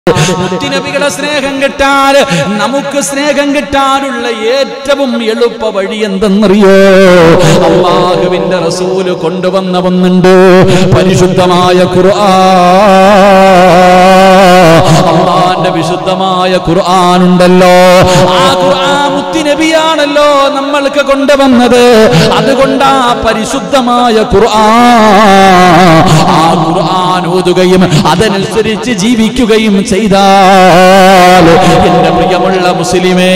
മുത്തിനബികളെ സ്നേഹം കിട്ടാൻ നമുക്ക് സ്നേഹം കിട്ടാനുള്ള ഏറ്റവും എളുപ്പ വഴി എന്തെന്നറിയോ അള്ളാഹുവിന്റെ റസൂല് കൊണ്ടുവന്ന ഒന്നുണ്ട് പരിശുദ്ധമായ ഖുർആൻ അള്ളാന്റെ വിശുദ്ധമായ ഖുർആൻ ഉണ്ടല്ലോ ആ ഖുർആൻ മുത്തിനബിയാണല്ലോ നമ്മൾക്ക് കൊണ്ടുവന്നത് അതുകൊണ്ട് ആ പരിശുദ്ധമായ ഖുർആൻ ആ ഖുർആൻ ഓതുകയും അതനുസരിച്ച് ജീവിക്കുകയും ചെയ്താൽ എന്റെ പ്രിയമുള്ള മുസ്ലിമേ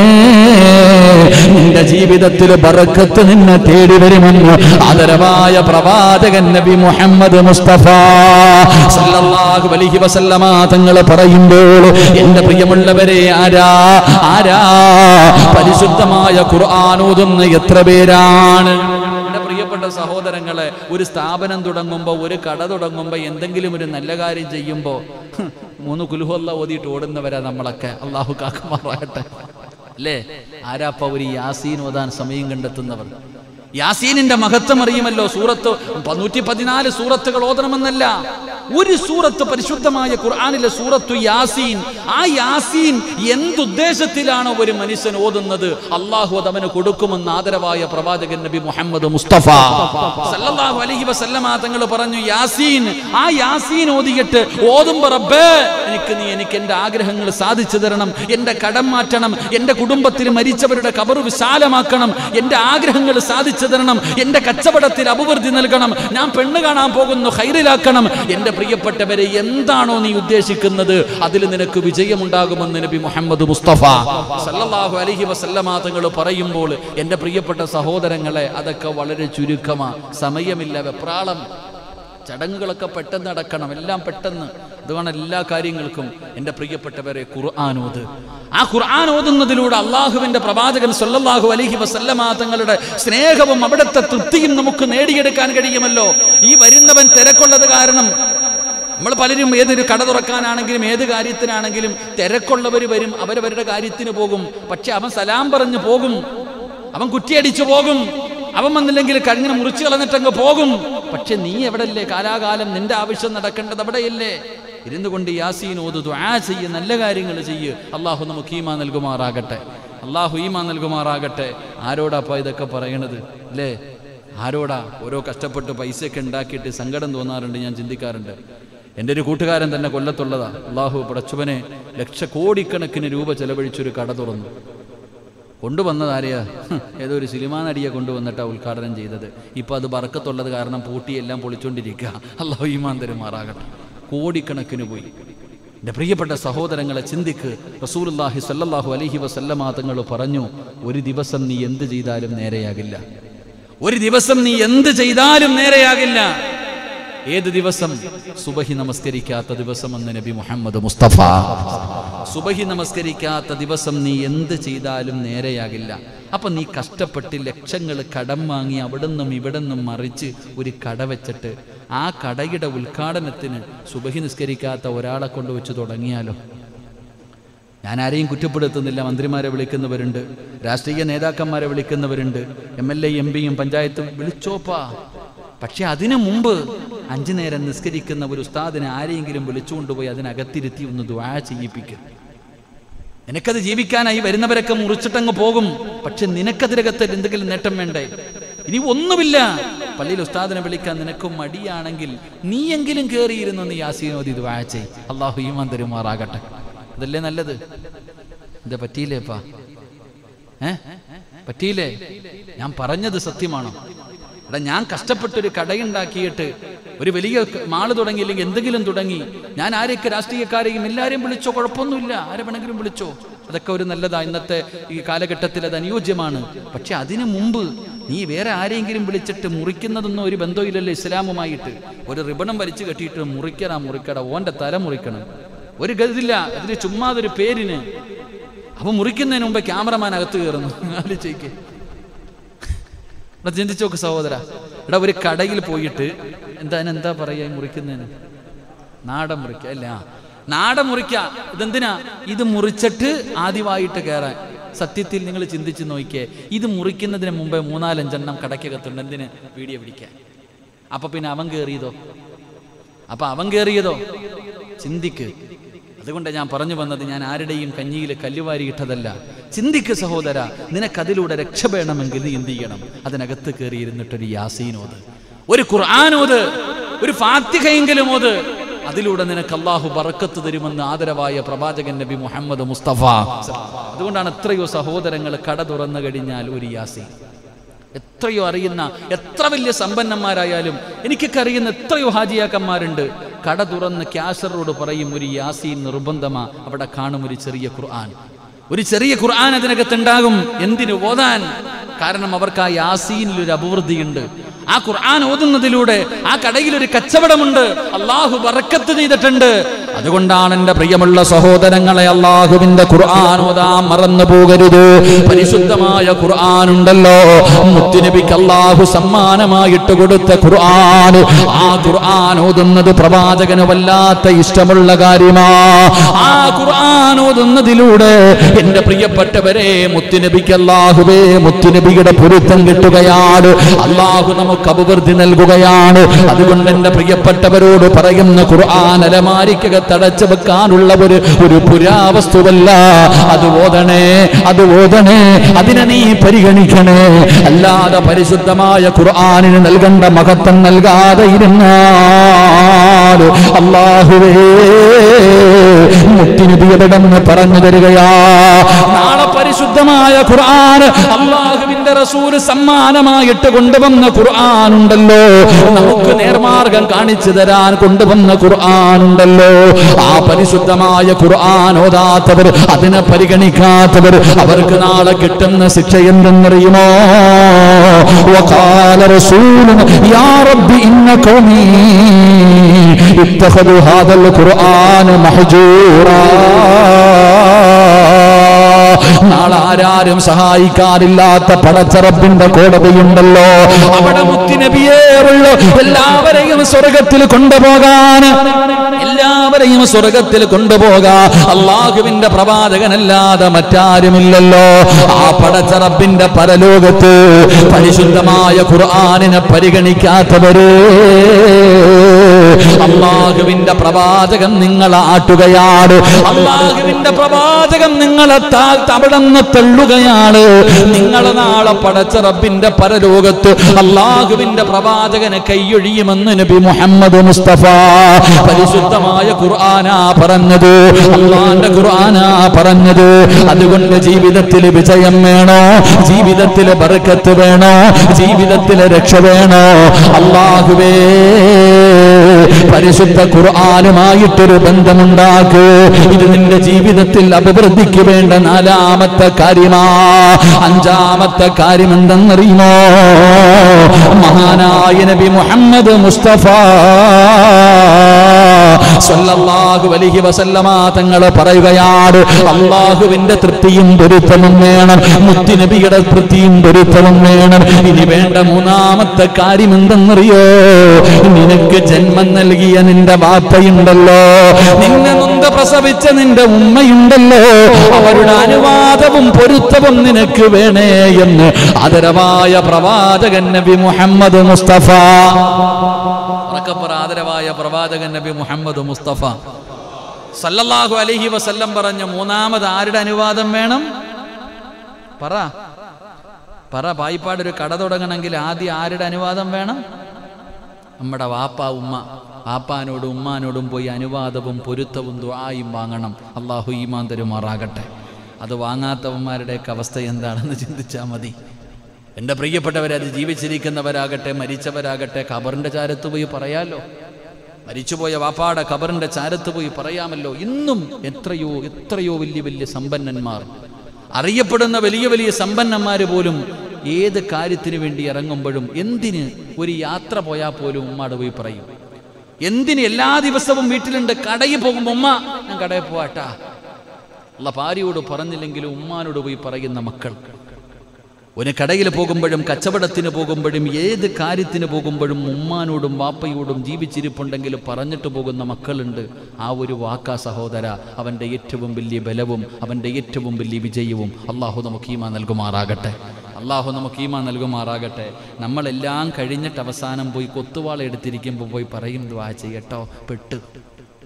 നിന്റെ ജീവിതത്തിൽ ബറക്കത്ത് നിന്നെ തേടി വരുമെന്ന് ആദരവായ പ്രവാചകൻ നബി മുഹമ്മദ് മുസ്തഫ സല്ലല്ലാഹു അലൈഹി വസല്ലമ തങ്ങൾ പറയുമ്പോൾ എന്റെ പ്രിയമുള്ളവരെ ആരാ ആരാ പരിശുദ്ധമായ ഖുർആൻ ഓതുന്ന എത്ര പേരാണ് എന്റെ പ്രിയപ്പെട്ട സഹോദരങ്ങളെ ഒരു സ്ഥാപനം തുടങ്ങുമ്പോൾ ഒരു കട തുടങ്ങുമ്പോൾ എന്തെങ്കിലും ഒരു നല്ല കാര്യം ചെയ്യുമ്പോൾ മൂന്ന് കുലുഹല്ല ഓതിയിട്ട് ഓടുന്നവരാ നമ്മളൊക്കെ അള്ളാഹു കാക്കുമാറാകട്ടെ അല്ലേ ആരാപ്പ ഒരു യാസീൻ ഓതാൻ സമയം കണ്ടെത്തുന്നവർ യാസീനിന്റെ മഹത്വം അറിയുമല്ലോ സൂറത്ത് നൂറ്റി പതിനാല് സൂറത്തുകൾ ഓതണമെന്നല്ല ഒരു സൂറത്ത് പരിശുദ്ധമായ ഖുർആനിലെ സൂറത്തു യാസീൻ ആ യാസീൻ എന്തുദ്ദേശത്തിലാണോ ഒരു മനുഷ്യൻ ഓതുന്നത് അള്ളാഹു അത് അവന് കൊടുക്കുമെന്ന് ആദരവായ പ്രവാചകൻ നബി മുഹമ്മദ് മുസ്തഫ സല്ലല്ലാഹു അലൈഹി വസല്ലമ തങ്ങൾ പറഞ്ഞു യാസീൻ ആ യാസീൻ ഓതിയിട്ട് ഓതുമ്പോ റബ്ബേ എനിക്ക് നീ എനിക്ക് എന്റെ ആഗ്രഹങ്ങൾ സാധിച്ചു തരണം എന്റെ കടം മാറ്റണം എന്റെ കുടുംബത്തിൽ മരിച്ചവരുടെ കബറ് വിശാലമാക്കണം എന്റെ ആഗ്രഹങ്ങൾ സാധിച്ചു തരണം എന്റെ കച്ചവടത്തിൽ അഭിവൃദ്ധി നൽകണം ഞാൻ പെണ്ണ് കാണാൻ പോകുന്നു ഹൈറിലാക്കണം എന്റെ പ്രിയപ്പെട്ടവരെ എന്താണോ നീ ഉദ്ദേശിക്കുന്നത് അതിൽ നിനക്ക് വിജയമുണ്ടാകുമെന്ന് നബി മുഹമ്മദ് മുസ്തഫ സല്ലല്ലാഹു അലൈഹി വസല്ലമ തങ്ങൾ പറയുമ്പോൾ എന്റെ പ്രിയപ്പെട്ട സഹോദരങ്ങളെ അതൊക്കെ വളരെ ചുരുക്കമാ സമയമില്ല വെപ്രാളം ചടങ്ങുകളൊക്കെ പെട്ടെന്ന് നടക്കണം എല്ലാം പെട്ടെന്ന് അതുകൊണ്ട് എല്ലാ കാര്യങ്ങൾക്കും എൻ്റെ പ്രിയപ്പെട്ടവരെ ഖുർആാനോത് ആ ഖുർആൻ ഓതുന്നതിലൂടെ അള്ളാഹുവിന്റെ പ്രവാചകൻ സല്ലല്ലാഹു അലൈഹി വസല്ലമ തങ്ങളുടെ സ്നേഹവും അവിടുത്തെ തൃപ്തിയും നമുക്ക് നേടിയെടുക്കാൻ കഴിയുമല്ലോ ഈ വരുന്നവൻ തിരക്കുള്ളത് കാരണം നമ്മൾ പലരും ഏതൊരു കട തുറക്കാനാണെങ്കിലും ഏത് കാര്യത്തിനാണെങ്കിലും തിരക്കുള്ളവർ വരും അവരവരുടെ കാര്യത്തിന് പോകും പക്ഷെ അവൻ സലാം പറഞ്ഞു പോകും അവൻ കുറ്റിയടിച്ചു പോകും അവൻ വന്നില്ലെങ്കിൽ കഴിഞ്ഞ മുറിച്ചു കളഞ്ഞിട്ടങ്ങ് പോകും പക്ഷെ നീ എവിടെയല്ലേ കാലാകാലം നിന്റെ ആവശ്യം നടക്കേണ്ടത് അവിടെയല്ലേ ഇരുന്നു കൊണ്ട് യാസീൻ ഓതു ദുആ ചെയ്യ് നല്ല കാര്യങ്ങൾ ചെയ്യ് അള്ളാഹു നമുക്ക് ഈമാ നൽകുമാറാകട്ടെ അള്ളാഹു ഈമാ നൽകുമാറാകട്ടെ ആരോടാപ്പ ഇതൊക്കെ പറയണത് അല്ലേ ആരോടാ ഓരോ കഷ്ടപ്പെട്ട് പൈസയൊക്കെ ഉണ്ടാക്കിയിട്ട് സങ്കടം തോന്നാറുണ്ട് ഞാൻ ചിന്തിക്കാറുണ്ട് എൻ്റെ ഒരു കൂട്ടുകാരൻ തന്നെ കൊല്ലത്തുള്ളതാ അള്ളാഹു പടച്ചുവനെ ലക്ഷക്കോടിക്കണക്കിന് രൂപ ചെലവഴിച്ചൊരു കട തുറന്നു കൊണ്ടുവന്നത് ആരെയാ ഹ്, ഏതോ ഒരു സിനിമാ നടിയെ കൊണ്ടുവന്നിട്ടാണ് ഉദ്ഘാടനം ചെയ്തത് ഇപ്പം അത് ബറക്കത്തുള്ളത് കാരണം പൂട്ടിയെല്ലാം പൊളിച്ചുകൊണ്ടിരിക്കുക അള്ളാഹു ഈമാൻ തരുമാറാകട്ടെ കോടിക്കണക്കിന് പോയി എൻ്റെ പ്രിയപ്പെട്ട സഹോദരങ്ങളെ ചിന്തിക്ക് റസൂലുള്ളാഹി സല്ലല്ലാഹു അലൈഹി വസല്ലമ തങ്ങൾ പറഞ്ഞു ഒരു ദിവസം നീ എന്ത് ചെയ്താലും നേരെയാകില്ല ഒരു ദിവസം നീ എന്ത് ചെയ്താലും നേരെയാകില്ല ഏത് ദിവസം സുബഹി നമസ്കരിക്കാത്ത ദിവസം എന്ന് നബി മുഹമ്മദ് മുസ്തഫ സുബഹി നമസ്കരിക്കാത്ത ദിവസം നീ എന്ത് ചെയ്താലും നേരെയാകില്ല അപ്പൊ നീ കഷ്ടപ്പെട്ട് ലക്ഷങ്ങൾ കടം വാങ്ങി അവിടുന്നും ഇവിടുന്നും മറിച്ച് ഒരു കട വെച്ചിട്ട് ആ കടയുടെ ഉദ്ഘാടനത്തിന് സുബഹി നിസ്കരിക്കാത്ത ഒരാളെ കൊണ്ട് വെച്ച് തുടങ്ങിയാലോ ഞാൻ ആരെയും കുറ്റപ്പെടുത്തുന്നില്ല മന്ത്രിമാരെ വിളിക്കുന്നവരുണ്ട് രാഷ്ട്രീയ നേതാക്കന്മാരെ വിളിക്കുന്നവരുണ്ട് എം എൽ എ എം പിയും പഞ്ചായത്തും വിളിച്ചോപ്പാ പക്ഷെ അതിനു മുമ്പ് അഞ്ചു നേരം നിസ്കരിക്കുന്ന ഒരു ഉസ്താദിനെ ആരെയെങ്കിലും വിളിച്ചുകൊണ്ടുപോയി അതിനകത്തിരുത്തി ഒന്ന് ദ്വാ ചെയ്യിപ്പിക്കും നിനക്കത് ജീവിക്കാനായി വരുന്നവരൊക്കെ മുറിച്ചിട്ടങ്ങ് പോകും പക്ഷെ നിനക്കതിനകത്ത് എന്തെങ്കിലും നേട്ടം വേണ്ടേ ഇനി ഒന്നുമില്ല പള്ളിയിൽ ഉസ്താദിനെ വിളിക്കാൻ നിനക്ക് മടിയാണെങ്കിൽ നീയെങ്കിലും കയറിയിരുന്നു നീ യാസീനോദി ദ്വാ ചെയ് അള്ളാഹു ഈമാൻ തരുമാറാകട്ടെ അതല്ലേ നല്ലത് എന്താ പറ്റിയില്ലേപ്പാ ഏ പറ്റിയില്ലേ ഞാൻ പറഞ്ഞത് സത്യമാണോ എടാ ഞാൻ കഷ്ടപ്പെട്ടൊരു കടയുണ്ടാക്കിയിട്ട് ഒരു വലിയ ക- മാള് തുടങ്ങിയില്ലെങ്കിൽ എന്തെങ്കിലും തുടങ്ങി ഞാൻ ആരെയൊക്കെ രാഷ്ട്രീയക്കാരെയും എല്ലാവരെയും വിളിച്ചോ കുഴപ്പമൊന്നുമില്ല ആരെ വേണമെങ്കിലും വിളിച്ചോ അതൊക്കെ ഒരു നല്ലതാ ഇന്നത്തെ ഈ കാലഘട്ടത്തിൽ അത് അനുയോജ്യമാണ് പക്ഷെ അതിനു മുമ്പ് നീ വേറെ ആരെങ്കിലും വിളിച്ചിട്ട് മുറിക്കുന്നതൊന്നും ഒരു ബന്ധമില്ലല്ലോ ഇസ്ലാമുമായിട്ട് ഒരു റിബണം വലിച്ചു കെട്ടിയിട്ട് മുറിക്കടാ മുറിക്കടാ ഓന്റെ തല മുറിക്കണം ഒരു ഗതില്ല അതിന് ചുമ്മാതൊരു പേരിന് അപ്പൊ മുറിക്കുന്നതിന് മുമ്പ് ക്യാമറമാൻ അകത്ത് കയറുന്നു ആലോചിക്ക് എടാ ചിന്തിച്ചു നോക്ക് സഹോദര എടാ ഒരു കടയിൽ പോയിട്ട് എന്താ അതിന് എന്താ പറയാ ഈ മുറിക്കുന്നതിന് നാടൻ മുറിക്ക അല്ല ആ. നാടൻ മുറിക്ക ഇതെന്തിനാ ഇത് മുറിച്ചിട്ട് ആദ്യമായിട്ട് കയറാൻ സത്യത്തിൽ നിങ്ങൾ ചിന്തിച്ച് നോക്കിയേ ഇത് മുറിക്കുന്നതിന് മുമ്പേ മൂന്നാലഞ്ചെണ്ണം കടയ്ക്കകത്തുണ്ട് എന്തിന് വീഡിയോ പിടിക്കാൻ അപ്പൊ പിന്നെ അവൻ കയറിയതോ അപ്പൊ അവൻ കയറിയതോ ചിന്തിക്ക് അതുകൊണ്ട് ഞാൻ പറഞ്ഞു വന്നത് ഞാൻ ആരുടെയും കഞ്ഞിയിൽ കല്ലുവാരി ഇട്ടതല്ല ചിന്തിക്ക് സഹോദര നിനക്കതിലൂടെ രക്ഷ വേണമെങ്കിൽ നീ എന്ത് ചെയ്യണം അതിനകത്ത് കയറിയിരുന്നിട്ടൊരു യാസീനോത് ഒരു ഖുർആാനോത് ഒരു ഫാത്തിഹയെങ്കിലും ഓത് അതിലൂടെ നിനക്ക് അള്ളാഹു ബറക്കത്ത് തരുമെന്ന് ആദരവായ പ്രവാചകൻ നബി മുഹമ്മദ് മുസ്തഫ അതുകൊണ്ടാണ് എത്രയോ സഹോദരങ്ങൾ കട തുറന്നു കഴിഞ്ഞാൽ ഒരു യാസീൻ എത്രയോ അറിയുന്ന എത്ര വലിയ സമ്പന്നന്മാരായാലും എനിക്കൊക്കെ അറിയുന്ന എത്രയോ ഹാജിയാക്കന്മാരുണ്ട് കട തുറന്ന് ക്യാഷറോട് പറയും ഒരു യാസീൻ നിർബന്ധമാ അവിടെ കാണും ഒരു ചെറിയ ഖുർആൻ ഒരു ചെറിയ ഖുർആൻ അതിനകത്തുണ്ടാകും എന്തിനു ഓതാൻ കാരണം അവർക്ക് ആ യാസീനിൽ ഒരു അഭിവൃദ്ധിയുണ്ട് ആ ഖുർആൻ ഓതുന്നതിലൂടെ ആ കടയിൽ ഒരു കച്ചവടമുണ്ട് അള്ളാഹു ബറക്കത്ത് ചെയ്തിട്ടുണ്ട് അതുകൊണ്ടാണ് എൻ്റെ പ്രിയമുള്ള സഹോദരങ്ങളെ അള്ളാഹുവിന്റെ ഖുർആൻ ഓതാൻ മറന്നു പോകരുത് പരിശുദ്ധമായ ഖുർആൻ ഉണ്ടല്ലോ മുത്തുനബിക്ക് അള്ളാഹു സമ്മാനമായിട്ട് കൊടുത്ത ഖുർആൻ ആ ഖുർആൻ ഓതുന്നത് പ്രവാചകന് വല്ലാത്ത ഇഷ്ടമുള്ള കാര്യമാ ആ ഖുർആൻ ഓതുന്നതിലൂടെ എൻ്റെ പ്രിയപ്പെട്ടവരെ മുത്തുനബിക്ക് അള്ളാഹുവേ മുത്തുനബിയുടെ പൊരുത്തം കിട്ടുകയാണ് അള്ളാഹു നമുക്ക് അഭിവൃദ്ധി നൽകുകയാണ് അതുകൊണ്ട് എൻ്റെ പ്രിയപ്പെട്ടവരോട് പറയുന്ന ഖുർആൻ അലമാരിക്കകത്തടച്ചു വെക്കാനുള്ള ഒരു ഒരു പുരാവസ്തുവല്ല അത് ഓതണേ അത് ഓതണേ അതിനെ നീ പരിഗണിക്കണേ അല്ലാതെ പരിശുദ്ധമായ ഖുർആനിന് നൽകേണ്ട മഹത്വം നൽകാതെ ഇരുന്നാൽ അള്ളാഹുവേ മുത്തിനുബിയവിടെന്ന് പറഞ്ഞു തരികയാ നാളെ പരിശുദ്ധമായ ഖുർആൻ അള്ളാഹുവിന്റെ റസൂല് സമ്മാനമായിട്ട് കൊണ്ടുവന്ന ഖുർആൻ ഉണ്ടല്ലോ നമുക്ക് നേർമാർഗം കാണിച്ചു തരാൻ കൊണ്ടുവന്ന ഖുർആൻ ഉണ്ടല്ലോ ആ പരിശുദ്ധമായ ഖുർആൻ ഓതാത്തവർ അതിനെ പരിഗണിക്കാത്തവർ അവർക്ക് നാളെ കിട്ടുന്ന ശിക്ഷ എന്തെന്നറിയുമോ وقال رسولنا يا رب إن قومي اتخذوا هذا القرآن محجورا നാളെ ആരാരും സഹായിക്കാറില്ലാത്ത പടച്ചറപ്പിന്റെ കോടതിയുണ്ടല്ലോ അവിടെ മുത്തിനബിയേറുള്ള എല്ലാവരെയും സ്വർഗത്തിൽ കൊണ്ടുപോകാൻ എല്ലാവരെയും സ്വർഗത്തിൽ കൊണ്ടുപോകാ അള്ളാഹുവിന്റെ പ്രവാചകനല്ലാതെ മറ്റാരുമില്ലല്ലോ ആ പടച്ചറപ്പിന്റെ പരലോകത്ത് പരിശുദ്ധമായ ഖുർആാനിനെ പരിഗണിക്കാത്തവര് അള്ളാഹുവിന്റെ പ്രവാചകൻ നിങ്ങളെ ആട്ടുകയാണ് അള്ളാഹുവിന്റെ പ്രവാചകൻ നിങ്ങളെ താ- തവിടന്ന് തള്ളുകയാണ് നിങ്ങളെ നാളെ പടച്ച റബ്ബിന്റെ പരലോകത്ത് അള്ളാഹുവിന്റെ പ്രവാചകനെ കൈയൊഴിയുമെന്ന് നബി മുഹമ്മദ് മുസ്തഫ പരിശുദ്ധമായ ഖുർആനാ പറഞ്ഞത് അള്ളാന്റെ ഖുർആനാ പറഞ്ഞത് അതുകൊണ്ട് ജീവിതത്തിൽ വിജയം വേണോ ജീവിതത്തിൽ ബർക്കത്ത് വേണോ ജീവിതത്തിൽ രക്ഷ വേണോ അള്ളാഹുവേ പരിശുദ്ധ ഖുർആാനുമായിട്ടൊരു ബന്ധമുണ്ടാക്ക് ഇത് നിന്റെ ജീവിതത്തിൽ അഭിവൃദ്ധിക്ക് വേണ്ട നാലാമത്തെ കാര്യമാ അഞ്ചാമത്തെ കാര്യം എന്തെന്നറിയുമോ മഹാനായ നബി മുഹമ്മദ് മുസ്തഫ സല്ലല്ലാഹു അലൈഹി വസല്ലമ തങ്ങൾ പറയുകയാണ് അള്ളാഹുവിന്റെ തൃപ്തിയും പൊരുത്തവും വേണം മുത്തുനബിയുടെ തൃപ്തിയും പൊരുത്തവും വേണം ഇനി വേണ്ട മൂന്നാമത്തെ കാര്യം എന്തെന്നറിയോ നിനക്ക് ജന്മം നൽകിയ നിന്റെ വാപ്പയുണ്ടല്ലോ നിന്നെ നൊന്ത പ്രസവിച്ച നിന്റെ ഉമ്മയുണ്ടല്ലോ അവരുടെ അനുവാദവും പൊരുത്തവും നിനക്ക് വേണേ എന്ന് ആദരവായ പ്രവാചകൻ നബി മുഹമ്മദ് മുസ്തഫ ഉറക്കപ്പറ ആദരവായ പ്രവാചകൻ നബി മുഹമ്മദ് മുസ്തഫ സല്ലല്ലാഹു അലൈഹി വസല്ലം പറഞ്ഞ മൂന്നാമത് ആരുടെ അനുവാദം വേണം പറ പറ പായിപ്പാട് ഒരു കട തുടങ്ങണമെങ്കിൽ ആദ്യം ആരുടെ അനുവാദം വേണം നമ്മുടെ വാപ്പ ഉമ്മ വാപ്പാനോടും ഉമ്മാനോടും പോയി അനുവാദവും പൊരുത്തവും ദുആയും വാങ്ങണം അള്ളാഹു ഈമാൻ തരുമാറാകട്ടെ അത് വാങ്ങാത്തവന്മാരുടെയൊക്കെ അവസ്ഥ എന്താണെന്ന് ചിന്തിച്ചാൽ മതി എൻ്റെ പ്രിയപ്പെട്ടവരെ അത് ജീവിച്ചിരിക്കുന്നവരാകട്ടെ മരിച്ചവരാകട്ടെ ഖബറിൻ്റെ ചാരത്ത് പോയി പറയാലോ മരിച്ചുപോയ വാപ്പാടെ ഖബറിൻ്റെ ചാരത്ത് പോയി പറയാമല്ലോ ഇന്നും എത്രയോ എത്രയോ വലിയ വലിയ സമ്പന്നന്മാർ അറിയപ്പെടുന്ന വലിയ വലിയ സമ്പന്നന്മാർ പോലും ഏത് കാര്യത്തിന് വേണ്ടി ഇറങ്ങുമ്പോഴും എന്തിന് ഒരു യാത്ര പോയാൽ പോലും ഉമ്മാട് പോയി പറയും എന്തിന് എല്ലാ ദിവസവും വീട്ടിലുണ്ട് കടയിൽ പോകുമ്പോൾ ഉമ്മ ഞാൻ കടയിൽ പോവാട്ടാ ഉള്ള ഭാര്യയോട് പറഞ്ഞില്ലെങ്കിലും ഉമ്മാനോട് പോയി പറയുന്ന മക്കൾ ഒരു കടയിൽ പോകുമ്പോഴും കച്ചവടത്തിന് പോകുമ്പോഴും ഏത് കാര്യത്തിന് പോകുമ്പോഴും ഉമ്മാനോടും വാപ്പയോടും ജീവിച്ചിരിപ്പുണ്ടെങ്കിൽ പറഞ്ഞിട്ട് പോകുന്ന മക്കളുണ്ട് ആ ഒരു വാക്കാ സഹോദര അവൻ്റെ ഏറ്റവും വലിയ ബലവും അവൻ്റെ ഏറ്റവും വലിയ വിജയവും അള്ളാഹു നമുക്ക് ഈമാ നൽകുമാറാകട്ടെ അള്ളാഹു നമുക്ക് ഈമാ നൽകുമാറാകട്ടെ നമ്മളെല്ലാം കഴിഞ്ഞിട്ട് അവസാനം പോയി കൊത്തുവാള എടുത്തിരിക്കുമ്പോൾ പോയി പറയും ദ്വാ ചെയ്യട്ടോ പെട്ട്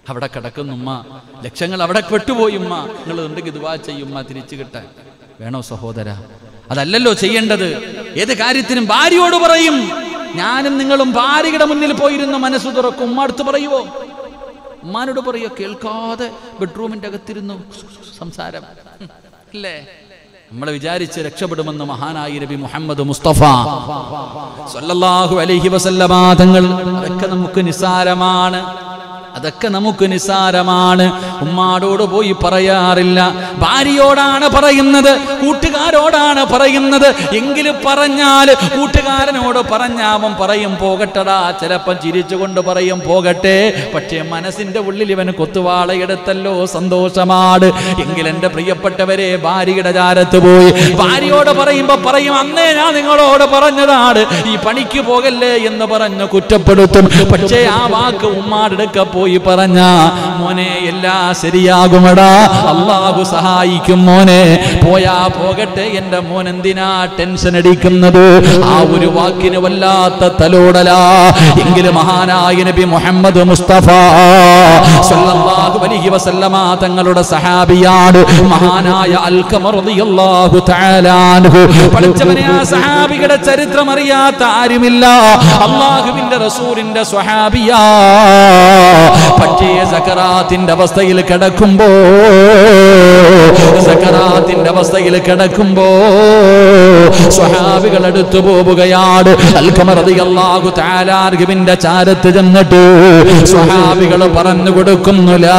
അവിടെ കിടക്കുന്നു ഉമ്മ ലക്ഷങ്ങൾ അവിടെ പെട്ടുപോയി ഉമ്മ നിങ്ങൾ ഉണ്ടെങ്കിൽ ദുവാ ചെയ്യുമ്മ തിരിച്ചു കിട്ടാൻ വേണോ സഹോദര അതല്ലല്ലോ ചെയ്യേണ്ടത് ഏത് കാര്യത്തിനും ഭാര്യയോട് പറയും ഞാനും നിങ്ങളും ഭാര്യയുടെ മുന്നിൽ പോയിരുന്ന മനസ്സ് തുറക്കും ഉമ്മ അടുത്ത് പറയുവോ ഉമ്മാനോട് പറയുക കേൾക്കാതെ ബെഡ്റൂമിന്റെ അകത്തിരുന്നു സംസാരം ഹും, അല്ലേ നമ്മളെ വിചാരിച്ച് രക്ഷപ്പെടുമെന്ന് മഹാനായി നബി മുഹമ്മദ് മുസ്തഫ സല്ലല്ലാഹു അലൈഹി വസല്ലമ തങ്ങൾ അതൊക്കെ നമുക്ക് നിസാരമാണ് അതൊക്കെ നമുക്ക് നിസാരമാണ് ഉമ്മാടോട് പോയി പറയാറില്ല ഭാര്യയോടാണ് പറയുന്നത് കൂട്ടുകാരോടാണ് പറയുന്നത് എങ്കിലും പറഞ്ഞാൽ കൂട്ടുകാരനോട് പറഞ്ഞാവൻ പറയും പോകട്ടടാ ചിലപ്പം ചിരിച്ചുകൊണ്ട് പറയും പോകട്ടെ പക്ഷേ മനസ്സിന്റെ ഉള്ളിൽ ഇവൻ കൊത്തുവാളയെടുത്തല്ലോ സന്തോഷമാണ് എങ്കിൽ എൻ്റെ പ്രിയപ്പെട്ടവരെ ഭാര്യയുടെ ചാരത്ത് പോയി ഭാര്യയോട് പറയുമ്പോ പറയും അന്നേ ഞാൻ നിങ്ങളോട് പറഞ്ഞതാണ് ഈ പണിക്ക് പോകല്ലേ എന്ന് പറഞ്ഞ് കുറ്റപ്പെടുത്തും പക്ഷേ ആ വാക്ക് ഉമ്മാടെടുക്ക പോയി പറഞ്ഞ മോനെ എല്ലാം ശരിയാകുമടാ അള്ളാഹു സഹായിക്കും മോനെ പോയാ പോകട്ടെ എൻ്റെ മോൻ എന്തിനാ ടെൻഷൻ അടിക്കുന്നത് ആ ഒരു വാക്കിന് വല്ലാത്ത തലോടലാ എങ്കിലും മഹാനായ നബി മുഹമ്മദ് മുസ്തഫ സല്ലല്ലാഹു അലൈഹി വസല്ലമ തങ്ങളുടെ സഹാബിയാണ് മഹാനായ അൽഖമർ റളിയല്ലാഹു തആല അൻഹു പഠിച്ചവനെ ആ സഹാബിയുടെ ചരിത്രം അറിയാത്ത ആരുമില്ല അള്ളാഹുവിന്റെ റസൂലിന്റെ സ്വഹാബിയാ പക്ഷേ സക്കറാത്തിന്റെ അവസ്ഥയിൽ കിടക്കുമ്പോ സക്കറാത്തിന്റെ അവസ്ഥയിൽ കിടക്കുമ്പോ സ്വഹാബികൾ അടുത്തു പോവുകയാണ് അൽഖമർ റളിയല്ലാഹു തആല അൻഹുവിന്റെ ചാരത്ത് ചെന്നിട്ട് സ്വഹാബികൾ പറഞ്ഞു കൊടുക്കുന്നു ലാ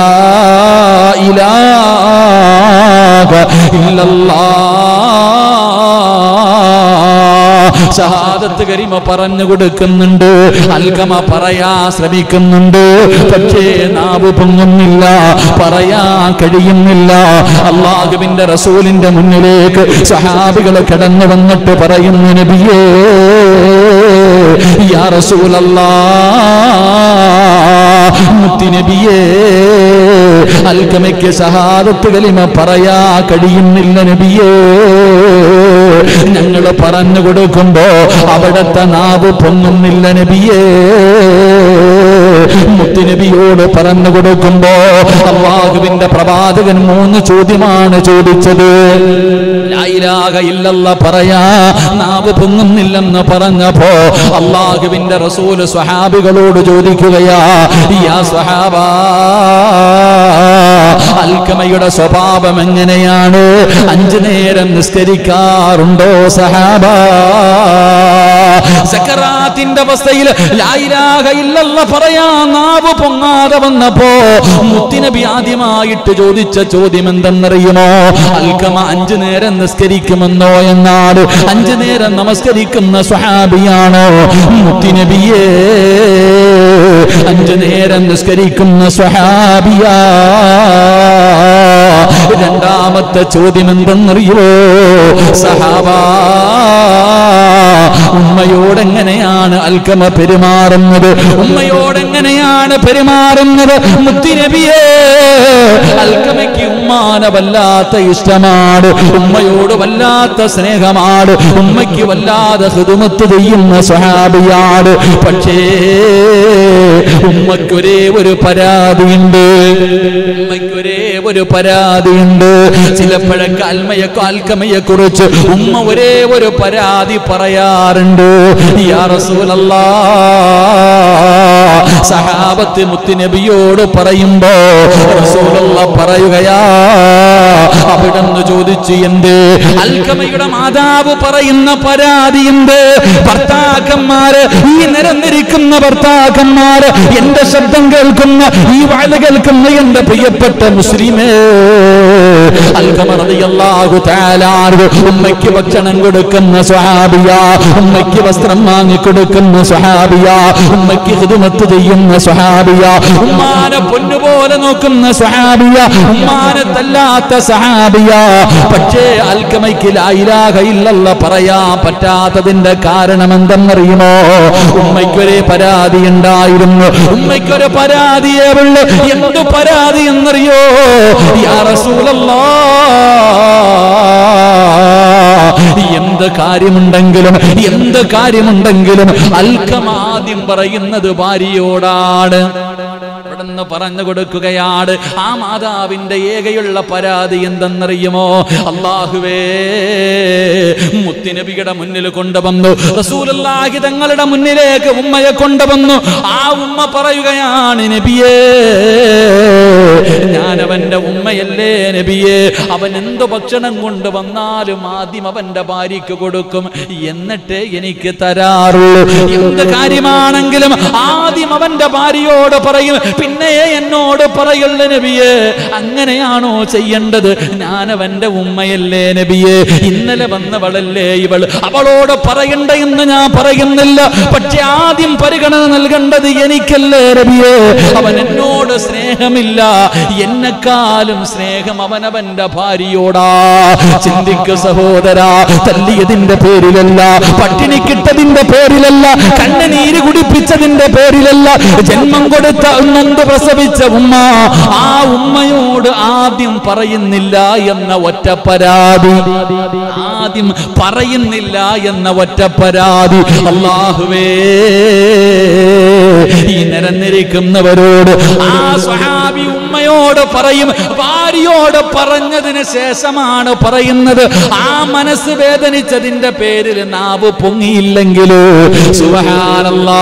ഇലാഹ ഇല്ലല്ലാഹ് ഷഹാദത്ത് കരിമ പറഞ്ഞു കൊടുക്കുന്നുണ്ട് അൽഗമ പറയാ ശ്രമിക്കുന്നുണ്ട് പക്ഷേ നാവ് പൊങ്ങുന്നില്ല പറയാൻ കഴിയുന്നില്ല അള്ളാഹുവിന്റെ റസൂലിന്റെ മുന്നിലേക്ക് സഹാബികൾ കടന്നു വന്നിട്ട് പറയുന്നു നബിയേ യാ റസൂലല്ലാ മുത്തിനബിയേ അൽഗമയ്ക്ക് ഷഹാദത്ത് കലിമ പറയാ കഴിയുന്നില്ല നബിയേ ഞങ്ങൾ പറഞ്ഞു കൊടുക്കുമ്പോ അവിടത്തെ നാവ് പൊങ്ങുന്നില്ല നബിയേ മുത്തുനബിയോട് പറഞ്ഞു കൊടുക്കുമ്പോ അള്ളാഹുവിന്റെ പ്രവാചകൻ മൂന്ന് ചോദ്യമാണ് ചോദിച്ചത് ലാ ഇലാഹ ഇല്ലല്ല പറയാ നാവ് പൊങ്ങുന്നില്ലെന്ന് പറഞ്ഞപ്പോ അള്ളാഹുവിന്റെ റസൂല് സ്വഹാബികളോട് ചോദിക്കുകയാ യാ സ്വഹാബാ അൽക്കമയുടെ സ്വഭാവം എങ്ങനെയാണ് അഞ്ചു നേരം നിസ്കരിക്കാറുണ്ടോ സഹാബ സക്കറാത്തിന്റെ അവസ്ഥയിൽ ലായിലാക ഇല്ലല്ല പറയാ നാവ് പൊങ്ങാതെ വന്നപ്പോ മുത്തിനബി ആദ്യമായിട്ട് ചോദിച്ച ചോദ്യം എന്തെന്നറിയുമോ അൽക്കമ അഞ്ചു നേരം നിസ്കരിക്കുമെന്നോ എന്നാണ് അഞ്ചു നേരം നമസ്കരിക്കുന്ന സ്വഹാബിയാണോ മുത്തിനബിയേ അഞ്ചു നേരം നിസ്കരിക്കുന്ന സ്വഹാബിയാ രണ്ടാമത്തെ ചോദ്യം എന്തെന്നറിയോ സഹാബാ ഉമ്മയോടെങ്ങനെയാണ് അൽക്കമ പെരുമാറുന്നത് ഉമ്മയോടെങ്ങനെയാണ് പെരുമാറുന്നത് മുത്തിനബിയേ അൽക്കമയ്ക്ക് ഉമ്മാനെ വല്ലാത്ത ഇഷ്ടമാണ് ഉമ്മയോട് വല്ലാത്ത സ്നേഹമാണ് ഉമ്മയ്ക്ക് വല്ലാതെ ഹൃദമത്ത് ചെയ്യുന്ന സ്വഹാബിയാണ് പക്ഷേ ഉമ്മയ്ക്കൊരേ ഒരു പരാതിയുണ്ട് ഉമ്മയ്ക്കൊരേ ഒരു പരാതിയുണ്ട് ചിലപ്പോഴൊക്കെ അൽമയെ അൽക്കമയെ കുറിച്ച് ഉമ്മ ഒരേ ഒരു പരാതി പറയാറുണ്ട് യാ റസൂലല്ലാ സഹാബത്ത് മുത്തുനബിയോട് പറയുമ്പോ റസൂലുള്ള പറയുകയാ അവിടെന്ന് ചോദിച്ചു എന്ത് അൽക്കമയുടെ മാതാവ് പറയുന്ന പരാതി എന്ത് ഭർത്താക്കന്മാര് ഈ നിരന്നിരിക്കുന്ന ഭർത്താക്കന്മാര് എന്റെ ശബ്ദം കേൾക്കുന്ന ഈ വാഴ കേൾക്കുന്ന എന്റെ പ്രിയപ്പെട്ട മുസ്ലിമേ അൽക്കമറിയാഹു താലാറ് ഉമ്മയ്ക്ക് ഭക്ഷണം കൊടുക്കുന്ന സ്വഹാബിയ ഉമ്മയ്ക്ക് വസ്ത്രം വാങ്ങിക്കൊടുക്കുന്ന സ്വഹാബിയ ഉമ്മയ്ക്ക് ഹിതുമത്ത് ചെയ്യുന്ന സ്വഹാബിയ ഉമ്മാനെ പൊന്നുപോലെ നോക്കുന്ന സ്വഹാബിയ ഉമ്മാനെ തല്ലാത്ത സഹാബിയ പക്ഷേ അൽക്കമയ്ക്ക് ലായിലാക ഇല്ലല്ല പറയാൻ പറ്റാത്തതിന്റെ കാരണം എന്തെന്നറിയുമോ ഉമ്മയ്ക്കൊരേ പരാതി ഉണ്ടായിരുന്നു ഉമ്മയ്ക്കൊരു പരാതിയേ ഉള്ളു എന്ത് പരാതി എന്നറിയോ യാ റസൂലല്ലാ എന്ത് കാര്യമുണ്ടെങ്കിലും എന്ത് കാര്യമുണ്ടെങ്കിലും അൽക്കം ആദ്യം പറയുന്നത് ഭാര്യയോടാണ് ഇവിടെ എന്ന് പറഞ്ഞു കൊടുക്കുകയാണ് ആ മാതാവിന്റെ ഏകയുള്ള പരാതി എന്തെന്നറിയുമോ അള്ളാഹുവേ മുത്തിനബിയുടെ മുന്നിൽ കൊണ്ടുവന്നു റസൂലുള്ളാഹി തങ്ങളുടെ മുന്നിലേക്ക് ഉമ്മയെ കൊണ്ടുവന്നു ആ ഉമ്മ പറയുകയാണ് നബിയേ ഞാൻ അവന്റെ ഉമ്മയല്ലേ നബിയേ അവൻ എന്ത് ഭക്ഷണം കൊണ്ടുവന്നാലും ആദ്യം അവന്റെ ഭാര്യയ്ക്ക് കൊടുക്കും എന്നിട്ട് എനിക്ക് തരാറുള്ളൂ എന്ത് കാര്യമാണെങ്കിലും ആദ്യം അവന്റെ ഭാര്യയോട് പറയും പിന്നെ എന്നോട് പറയുള്ള നബിയേ അങ്ങനെയാണോ ചെയ്യേണ്ടത് ഞാൻ അവന്റെ ഉമ്മയല്ലേ നബിയേ ഇന്നലെ വന്നവളല്ലേ ഇവൾ അവളോട് പറയണ്ട എന്ന് ഞാൻ പറയുന്നില്ല പക്ഷെ ആദ്യം പരിഗണന നൽകേണ്ടത് എനിക്കല്ലേ നബിയേ അവൻ എന്നോട് സ്നേഹമില്ല എന്നെക്കാളും സ്നേഹം അവനവന്റെ ഭാര്യയോടാ ചിന്തിക്കു സഹോദരാ തല്ലിയതിന്റെ പേരിലല്ല പട്ടിണി കിട്ടതിന്റെ പേരിലല്ല കണ്ണുനീര് കുടിപ്പിച്ചതിന്റെ പേരിലല്ല ജന്മം കൊടുത്ത നൊന്ത് പ്രസവിച്ച ഉമ്മ ആ ഉമ്മയോട് ആദ്യം പറയുന്നില്ല എന്ന ഒറ്റ പരാതി ആദ്യം പറയുന്നില്ല എന്ന ഒറ്റ പരാതി അള്ളാഹുവേ ഈ നിരന്നിരിക്കുന്നവരോട് ആ സ്വഹാബി ഉമ്മയോട് പറയും ഭാര്യയോട് പറഞ്ഞതിന് ശേഷമാണ് പറയുന്നത് ആ മനസ്സ് വേദനിച്ചതിന്റെ പേരിൽ നാവ് പൊങ്ങിയില്ലെങ്കിലോ സുബഹാനല്ലാ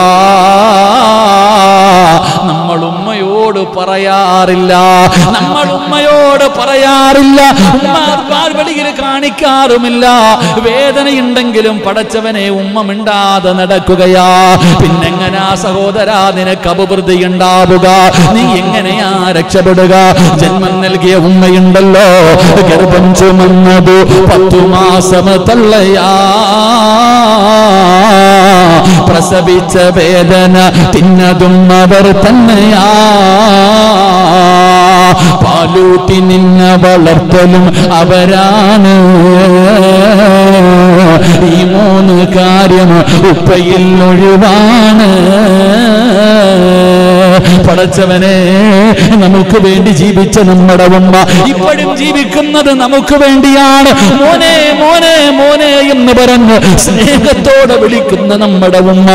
നമ്മൾ ഉമ്മയോട് പറയാറില്ല നമ്മൾ ഉമ്മയോട് പറയാറില്ല ഉമ്മ വെളിയിൽ കാണിക്കാറുമില്ല വേദനയുണ്ടെങ്കിലും പടച്ചവനെ ഉമ്മ മിണ്ടാതെ നടക്കുകയാ പിന്നെങ്ങനാ സഹോദരാ നിനക്ക് അപവൃദ്ധി ഉണ്ടാവുക നീ എങ്ങനെയാ രക്ഷപ്പെടുക ജന്മം നൽകിയ ഉമ്മയുണ്ടല്ലോ ഗർഭം ചുമന്നത് പത്തു മാസം തള്ളയാ പ്രസവിച്ച വേദന തിന്നതും അവർ തന്നെയാ പാലൂട്ടി നിന്ന വളർത്തലും അവരാണ് ഈ മൂന്ന് കാര്യം ഉപ്പയിൽ ഒഴിവാണ് പടച്ചവനെ നമുക്ക് വേണ്ടി ജീവിച്ച നമ്മുടെ ഉമ്മ ഇപ്പോഴും ജീവിക്കുന്നത് നമുക്ക് വേണ്ടിയാണ് മോനെ മോനെ മോനെ എന്ന് പറഞ്ഞ് സ്നേഹത്തോടെ വിളിക്കുന്ന നമ്മുടെ ഉമ്മ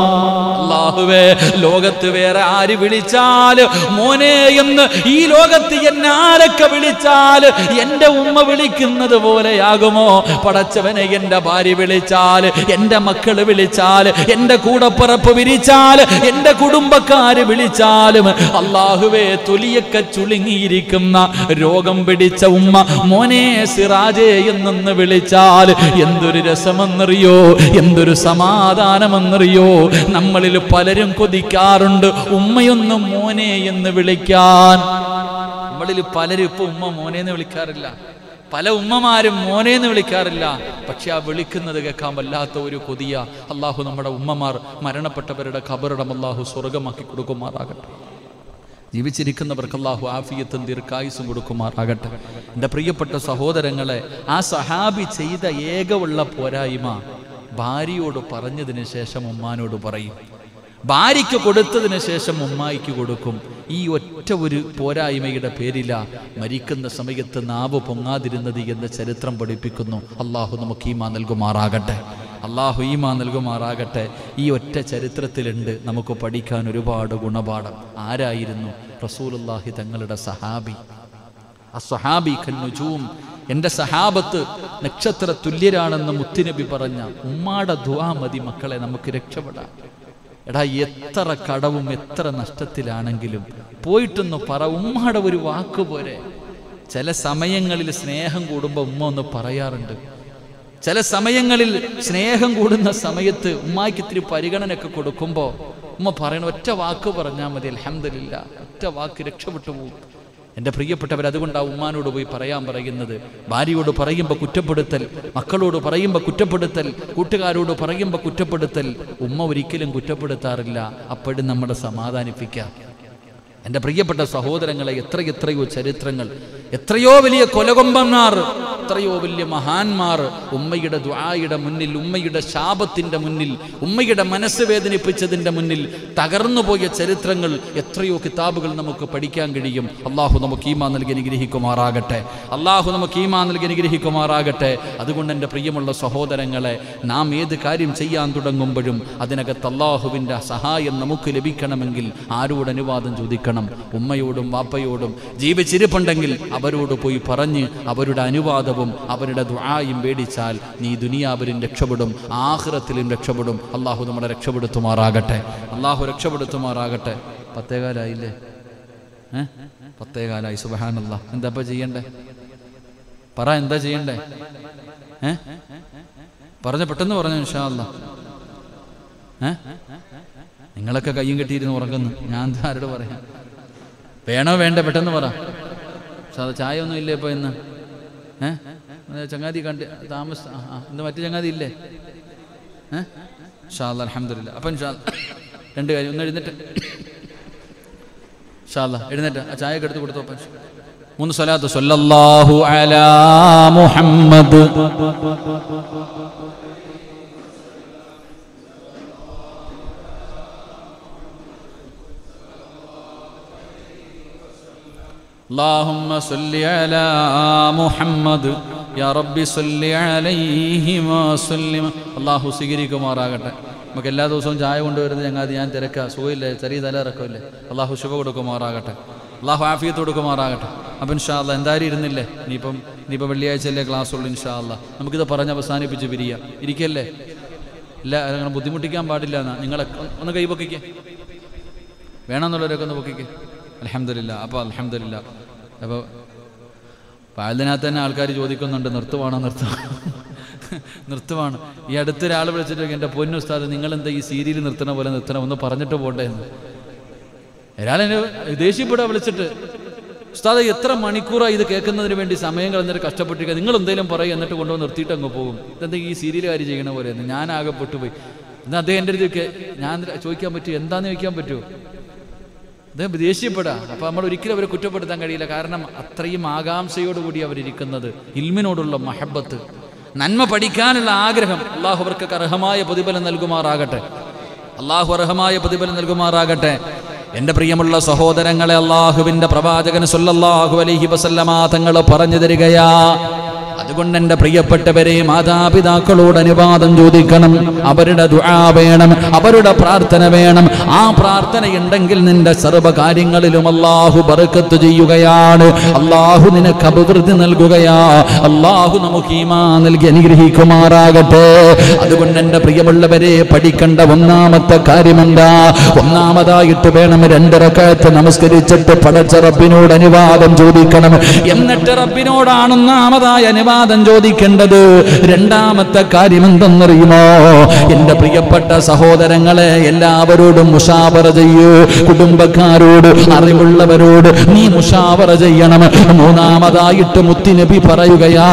അള്ളാഹുവേ ലോകത്ത് വേറെ ആര് വിളിച്ചാല് മോനെ എന്ന് ഈ ലോകത്ത് എന്നെ ആരൊക്കെ വിളിച്ചാല് എന്റെ ഉമ്മ വിളിക്കുന്നത് പോലെയാകുമോ പടച്ചവനെ എന്റെ ഭാര്യ വിളിച്ചാല് എന്റെ മക്കള് വിളിച്ചാല് എന്റെ കൂടപ്പിറപ്പ് വിരിച്ചാല് എന്റെ കുടുംബക്കാര് വിളിച്ചാലും അള്ളാഹുവേ തൊലിയൊക്കെ ചുളുങ്ങിയിരിക്കുന്ന രോഗം പിടിച്ച ഉമ്മ മോനെ സിറാജേ എന്നൊന്ന് വിളിച്ചാൽ എന്തൊരു രസമെന്നറിയോ എന്തൊരു സമാധാനമെന്നറിയോ നമ്മളിൽ പലരും കൊതിക്കാറുണ്ട് ഉമ്മയൊന്ന് മോനെ എന്ന് വിളിക്കാൻ നമ്മളിൽ പലരും ഇപ്പൊ ഉമ്മ മോനെ എന്ന് വിളിക്കാറില്ല പല ഉമ്മമാരും മോനെ എന്ന് വിളിക്കാറില്ല പക്ഷെ ആ വിളിക്കുന്നത് കേൾക്കാൻ വല്ലാത്ത ഒരു കൊതിയ അള്ളാഹു നമ്മുടെ ഉമ്മമാർ മരണപ്പെട്ടവരുടെ ഖബറിടം അള്ളാഹു സ്വർഗമാക്കി കൊടുക്കുമാറാകട്ടെ ജീവിച്ചിരിക്കുന്നവർക്ക് അള്ളാഹു ആഫിയത്തും ദീർഘായുസും കൊടുക്കുമാറാകട്ടെ എൻ്റെ പ്രിയപ്പെട്ട സഹോദരങ്ങളെ ആ സഹാബി ചെയ്ത ഏകവുള്ള പോരായ്മ ഭാര്യയോട് പറഞ്ഞതിന് ശേഷം ഉമ്മാനോട് പറയും ഭാര്യയ്ക്ക് കൊടുത്തതിന് ശേഷം ഉമ്മായിക്ക് കൊടുക്കും ഈ ഒറ്റ ഒരു പോരായ്മയുടെ പേരില മരിക്കുന്ന സമയത്ത് നാവ് പൊങ്ങാതിരുന്നത് എന്ന് ചരിത്രം പഠിപ്പിക്കുന്നു അള്ളാഹു നമുക്ക് ഈമാ നൽകുമാറാകട്ടെ അള്ളാഹു ഈമാ നൽകുമാറാകട്ടെ ഈ ഒറ്റ ചരിത്രത്തിലുണ്ട് നമുക്ക് പഠിക്കാൻ ഒരുപാട് ഗുണപാഠം ആരായിരുന്നു റസൂലുള്ളാഹി തങ്ങളുടെ സഹാബി അസ്വഹാബി ഖന്നുജൂം എൻ്റെ സഹാബത്ത് നക്ഷത്ര തുല്യരാണെന്ന് മുത്തുനബി പറഞ്ഞ ഉമ്മാടെ ദുആ മതി മക്കളെ നമുക്ക് രക്ഷപ്പെടാം എടാ എത്ര കടവും എത്ര നഷ്ടത്തിലാണെങ്കിലും പോയിട്ടൊന്ന് പറ ഉമ്മാടെ ഒരു വാക്ക് പോരെ ചില സമയങ്ങളിൽ സ്നേഹം കൂടുമ്പോൾ ഉമ്മ ഒന്ന് പറയാറുണ്ട് ചില സമയങ്ങളിൽ സ്നേഹം കൂടുന്ന സമയത്ത് ഉമ്മാക്ക് ഇത്തിരി പരിഗണനയൊക്കെ കൊടുക്കുമ്പോൾ ഉമ്മ പറയണ ഒറ്റ വാക്ക് പറഞ്ഞാൽ മതി അലഹമില്ല ഒറ്റ വാക്ക് രക്ഷപ്പെട്ടു പോകും എൻ്റെ പ്രിയപ്പെട്ടവർ അതുകൊണ്ടാണ് ഉമ്മാനോട് പോയി പറയാൻ പറയുന്നത് ഭാര്യയോട് പറയുമ്പോൾ കുറ്റപ്പെടുത്തൽ മക്കളോട് പറയുമ്പോൾ കുറ്റപ്പെടുത്തൽ കൂട്ടുകാരോട് പറയുമ്പോൾ കുറ്റപ്പെടുത്തൽ ഉമ്മ ഒരിക്കലും കുറ്റപ്പെടുത്താറില്ല അപ്പോഴും നമ്മളെ സമാധാനിപ്പിക്കാം എൻ്റെ പ്രിയപ്പെട്ട സഹോദരങ്ങളെ എത്ര എത്രയോ ചരിത്രങ്ങൾ എത്രയോ വലിയ കൊലകൊമ്പന്മാർ എത്രയോ വലിയ മഹാന്മാർ ഉമ്മയുടെ ദുആയുടെ മുന്നിൽ ഉമ്മയുടെ ശാപത്തിന്റെ മുന്നിൽ ഉമ്മയുടെ മനസ്സ് വേദനിപ്പിച്ചതിന്റെ മുന്നിൽ തകർന്നുപോയ ചരിത്രങ്ങൾ എത്രയോ കിതാബുകൾ നമുക്ക് പഠിക്കാൻ കഴിയും അള്ളാഹു നമുക്ക് ഈമാ നൽകി അനുഗ്രഹിക്കുമാറാകട്ടെ അള്ളാഹു നമുക്ക് ഈമാ നൽകി അനുഗ്രഹിക്കുമാറാകട്ടെ അതുകൊണ്ട് എൻ്റെ പ്രിയമുള്ള സഹോദരങ്ങളെ നാം ഏത് കാര്യം ചെയ്യാൻ തുടങ്ങുമ്പോഴും അതിനകത്ത് അള്ളാഹുവിൻ്റെ സഹായം നമുക്ക് ലഭിക്കണമെങ്കിൽ ആരോട് അനുവാദം ചോദിക്കണം ഉമ്മയോടും വാപ്പയോടും ജീവിച്ചിരിപ്പുണ്ടെങ്കിൽ അവരോട് പോയി പറഞ്ഞ് അവരുടെ അനുവാദവും അവരുടെ ദുആയും മേടിച്ചാൽ നീ ദുനിയാവിലും രക്ഷപ്പെടും ആഹ്റത്തിലും രക്ഷപ്പെടും അള്ളാഹു നമ്മളെ രക്ഷപ്പെടുത്തുമാറാകട്ടെ അള്ളാഹു രക്ഷപ്പെടുത്തുമാറാകട്ടെ പത്തേകാലായില്ലേ ഏ പത്തേകാലായി സുബഹാനല്ല എന്താ ഇപ്പൊ ചെയ്യണ്ടേ പറ എന്താ ചെയ്യണ്ടേ ഏ പറഞ്ഞ പെട്ടെന്ന് പറഞ്ഞു ഇൻഷാ അല്ലാ ഏ നിങ്ങളൊക്കെ കയ്യും കെട്ടിയിരുന്ന് ഉറങ്ങുന്നു ഞാൻ എന്താ ആരോട് പറയാം വേണോ വേണ്ട പെട്ടെന്ന് പറ പക്ഷെ അത് ചായ ഒന്നും ഇല്ലേ ഇപ്പൊ ഇന്ന് ഏ ഏ, ചങ്ങാതി കണ്ട് താമസ ആ, ആ, ഇന്ന് മറ്റു ചങ്ങാതി ഇല്ലേ ഏ ഷാല്ല അലഹമില്ല അപ്പം ഷാ രണ്ട് കാര്യം ഒന്ന് എഴുന്നേറ്റ് ഷാല്ല എഴുന്നേറ്റ് ആ ചായ ഒക്കെ എടുത്ത് കൊടുത്തു അപ്പം മൂന്ന് സ്വലാത്ത് സല്ലല്ലാഹു അലാ മുഹമ്മദ് اللهم صل على محمد يا رب صل عليه وسلم അള്ളാഹു സ്വീകരിക്കുമാറാകട്ടെ നമുക്ക് എല്ലാ ദിവസവും ചായ കൊണ്ടുവരുന്നത് ഞങ്ങൾ ഞാൻ തിരക്ക സുഖമില്ലേ ചെറിയ തല ഇറക്കമില്ലേ അള്ളാഹു ശുഭ കൊടുക്കുമാറാകട്ടെ അള്ളാഹു ആഫിയത്ത് കൊടുക്കുമാറാകട്ടെ അപ്പം ഇൻഷാല്ല എന്തായാലും ഇരുന്നില്ലേ ഇനിയിപ്പം ഇനിയിപ്പോൾ വെള്ളിയാഴ്ചയല്ലേ ക്ലാസ് ഉള്ളൂ ഇൻഷാല്ല നമുക്കിത് പറഞ്ഞ് അവസാനിപ്പിച്ച് പിരിയാം ഇരിക്കല്ലേ ഇല്ല അങ്ങനെ ബുദ്ധിമുട്ടിക്കാൻ പാടില്ല എന്നാ നിങ്ങളെ ഒന്ന് കൈ പൊക്കിക്കേ വേണമെന്നുള്ളവരൊക്കെ ഒന്ന് പൊക്കിക്കേ അലഹമില്ല അപ്പോൾ അലഹമില്ല അപ്പോൾ പാലതിനകത്ത് തന്നെ ആൾക്കാർ ചോദിക്കുന്നുണ്ട് നിർത്തുവാണോ നിർത്തുവാണോ നിർത്തുവാണ് ഈ അടുത്തൊരാൾ വിളിച്ചിട്ട് എൻ്റെ പൊന്നു ഉസ്താദ് നിങ്ങൾ എന്താ ഈ സീരിയൽ നിർത്തണ പോലെ നിർത്തണം ഒന്ന് പറഞ്ഞിട്ട് പോട്ടെ എന്ന് ഒരാൾ എന്നെ ദേഷ്യപ്പെടാ വിളിച്ചിട്ട് ഉസ്താദ് എത്ര മണിക്കൂറായി ഇത് കേൾക്കുന്നതിന് വേണ്ടി സമയം കളഞ്ഞിട്ട് കഷ്ടപ്പെട്ടിരിക്കുക നിങ്ങൾ എന്തെങ്കിലും പറയും എന്നിട്ട് കൊണ്ടുവന്ന് നിർത്തിയിട്ട് അങ്ങ് പോകും ഇതെന്താ ഈ സീരിയൽ കാര്യം ചെയ്യണ പോലെ ഞാൻ ആകെ പെട്ടുപോയി എന്നാൽ അദ്ദേഹം എൻ്റെ അടുത്ത് ഞാൻ ചോദിക്കാൻ പറ്റുമോ എന്താന്ന് ചോദിക്കാൻ പറ്റുമോ അദ്ദേഹം ദേഷ്യപ്പെടാ അപ്പൊ നമ്മൾ ഒരിക്കലും അവരെ കുറ്റപ്പെടുത്താൻ കഴിയില്ല കാരണം അത്രയും ആകാംക്ഷയോടുകൂടി അവരിയ്ക്കുന്നത് ഇൽമിനോടുള്ള മഹബത്ത് നന്മ പഠിക്കാനുള്ള ആഗ്രഹം അള്ളാഹു അവർക്ക് അർഹമായ പ്രതിഫലം നൽകുമാറാകട്ടെ അള്ളാഹു അർഹമായ പ്രതിഫലം നൽകുമാറാകട്ടെ എൻ്റെ പ്രിയമുള്ള സഹോദരങ്ങളെ അള്ളാഹുവിൻ്റെ പ്രവാചകൻ സല്ലല്ലാഹു അലൈഹി വസല്ലമ തങ്ങൾ പറഞ്ഞു തരികയാ അതുകൊണ്ട് എൻ്റെ പ്രിയപ്പെട്ടവരെ മാതാപിതാക്കളോട് അനുവാദം ചോദിക്കണം അവരുടെ ദുആ വേണം അവരുടെ പ്രാർത്ഥന വേണം ആ പ്രാർത്ഥന ഉണ്ടെങ്കിൽ നിന്റെ സർവ്വ കാര്യങ്ങളിലും അള്ളാഹു ബർക്കത്ത് ചെയ്യുകയാണ് അള്ളാഹു നിനക്ക് അഭിവൃദ്ധി നൽകുകയാ അള്ളാഹു നമുക്ക് ഈമാ നൽകി അനുഗ്രഹിക്കുമാറാകട്ടെ അതുകൊണ്ട് എൻ്റെ പ്രിയമുള്ളവരെ പഠിക്കേണ്ട ഒന്നാമത്തെ കാര്യമെന്താ ഒന്നാമതായിട്ട് വേണം രണ്ടിറക്കത്ത് നമസ്കരിച്ചിട്ട് പടച്ച റബ്ബിനോട് അനുവാദം ചോദിക്കണം എന്നിട്ട് റബ്ബിനോടാണ് ഒന്നാമതായ അനുവാദം ചോദിക്കേണ്ടത് രണ്ടാമത്തെ കാര്യം എന്തെന്നറിയുമോ എൻ്റെ പ്രിയപ്പെട്ട സഹോദരങ്ങളെ എല്ലാവരോടും മുഷാവറ ചെയ്യൂ കുടുംബക്കാരോട് അറിവുള്ളവരോട് നീ മുഷാവറ ചെയ്യണം മൂന്നാമതായിട്ട് മുത്തിനബി പറയുകയാ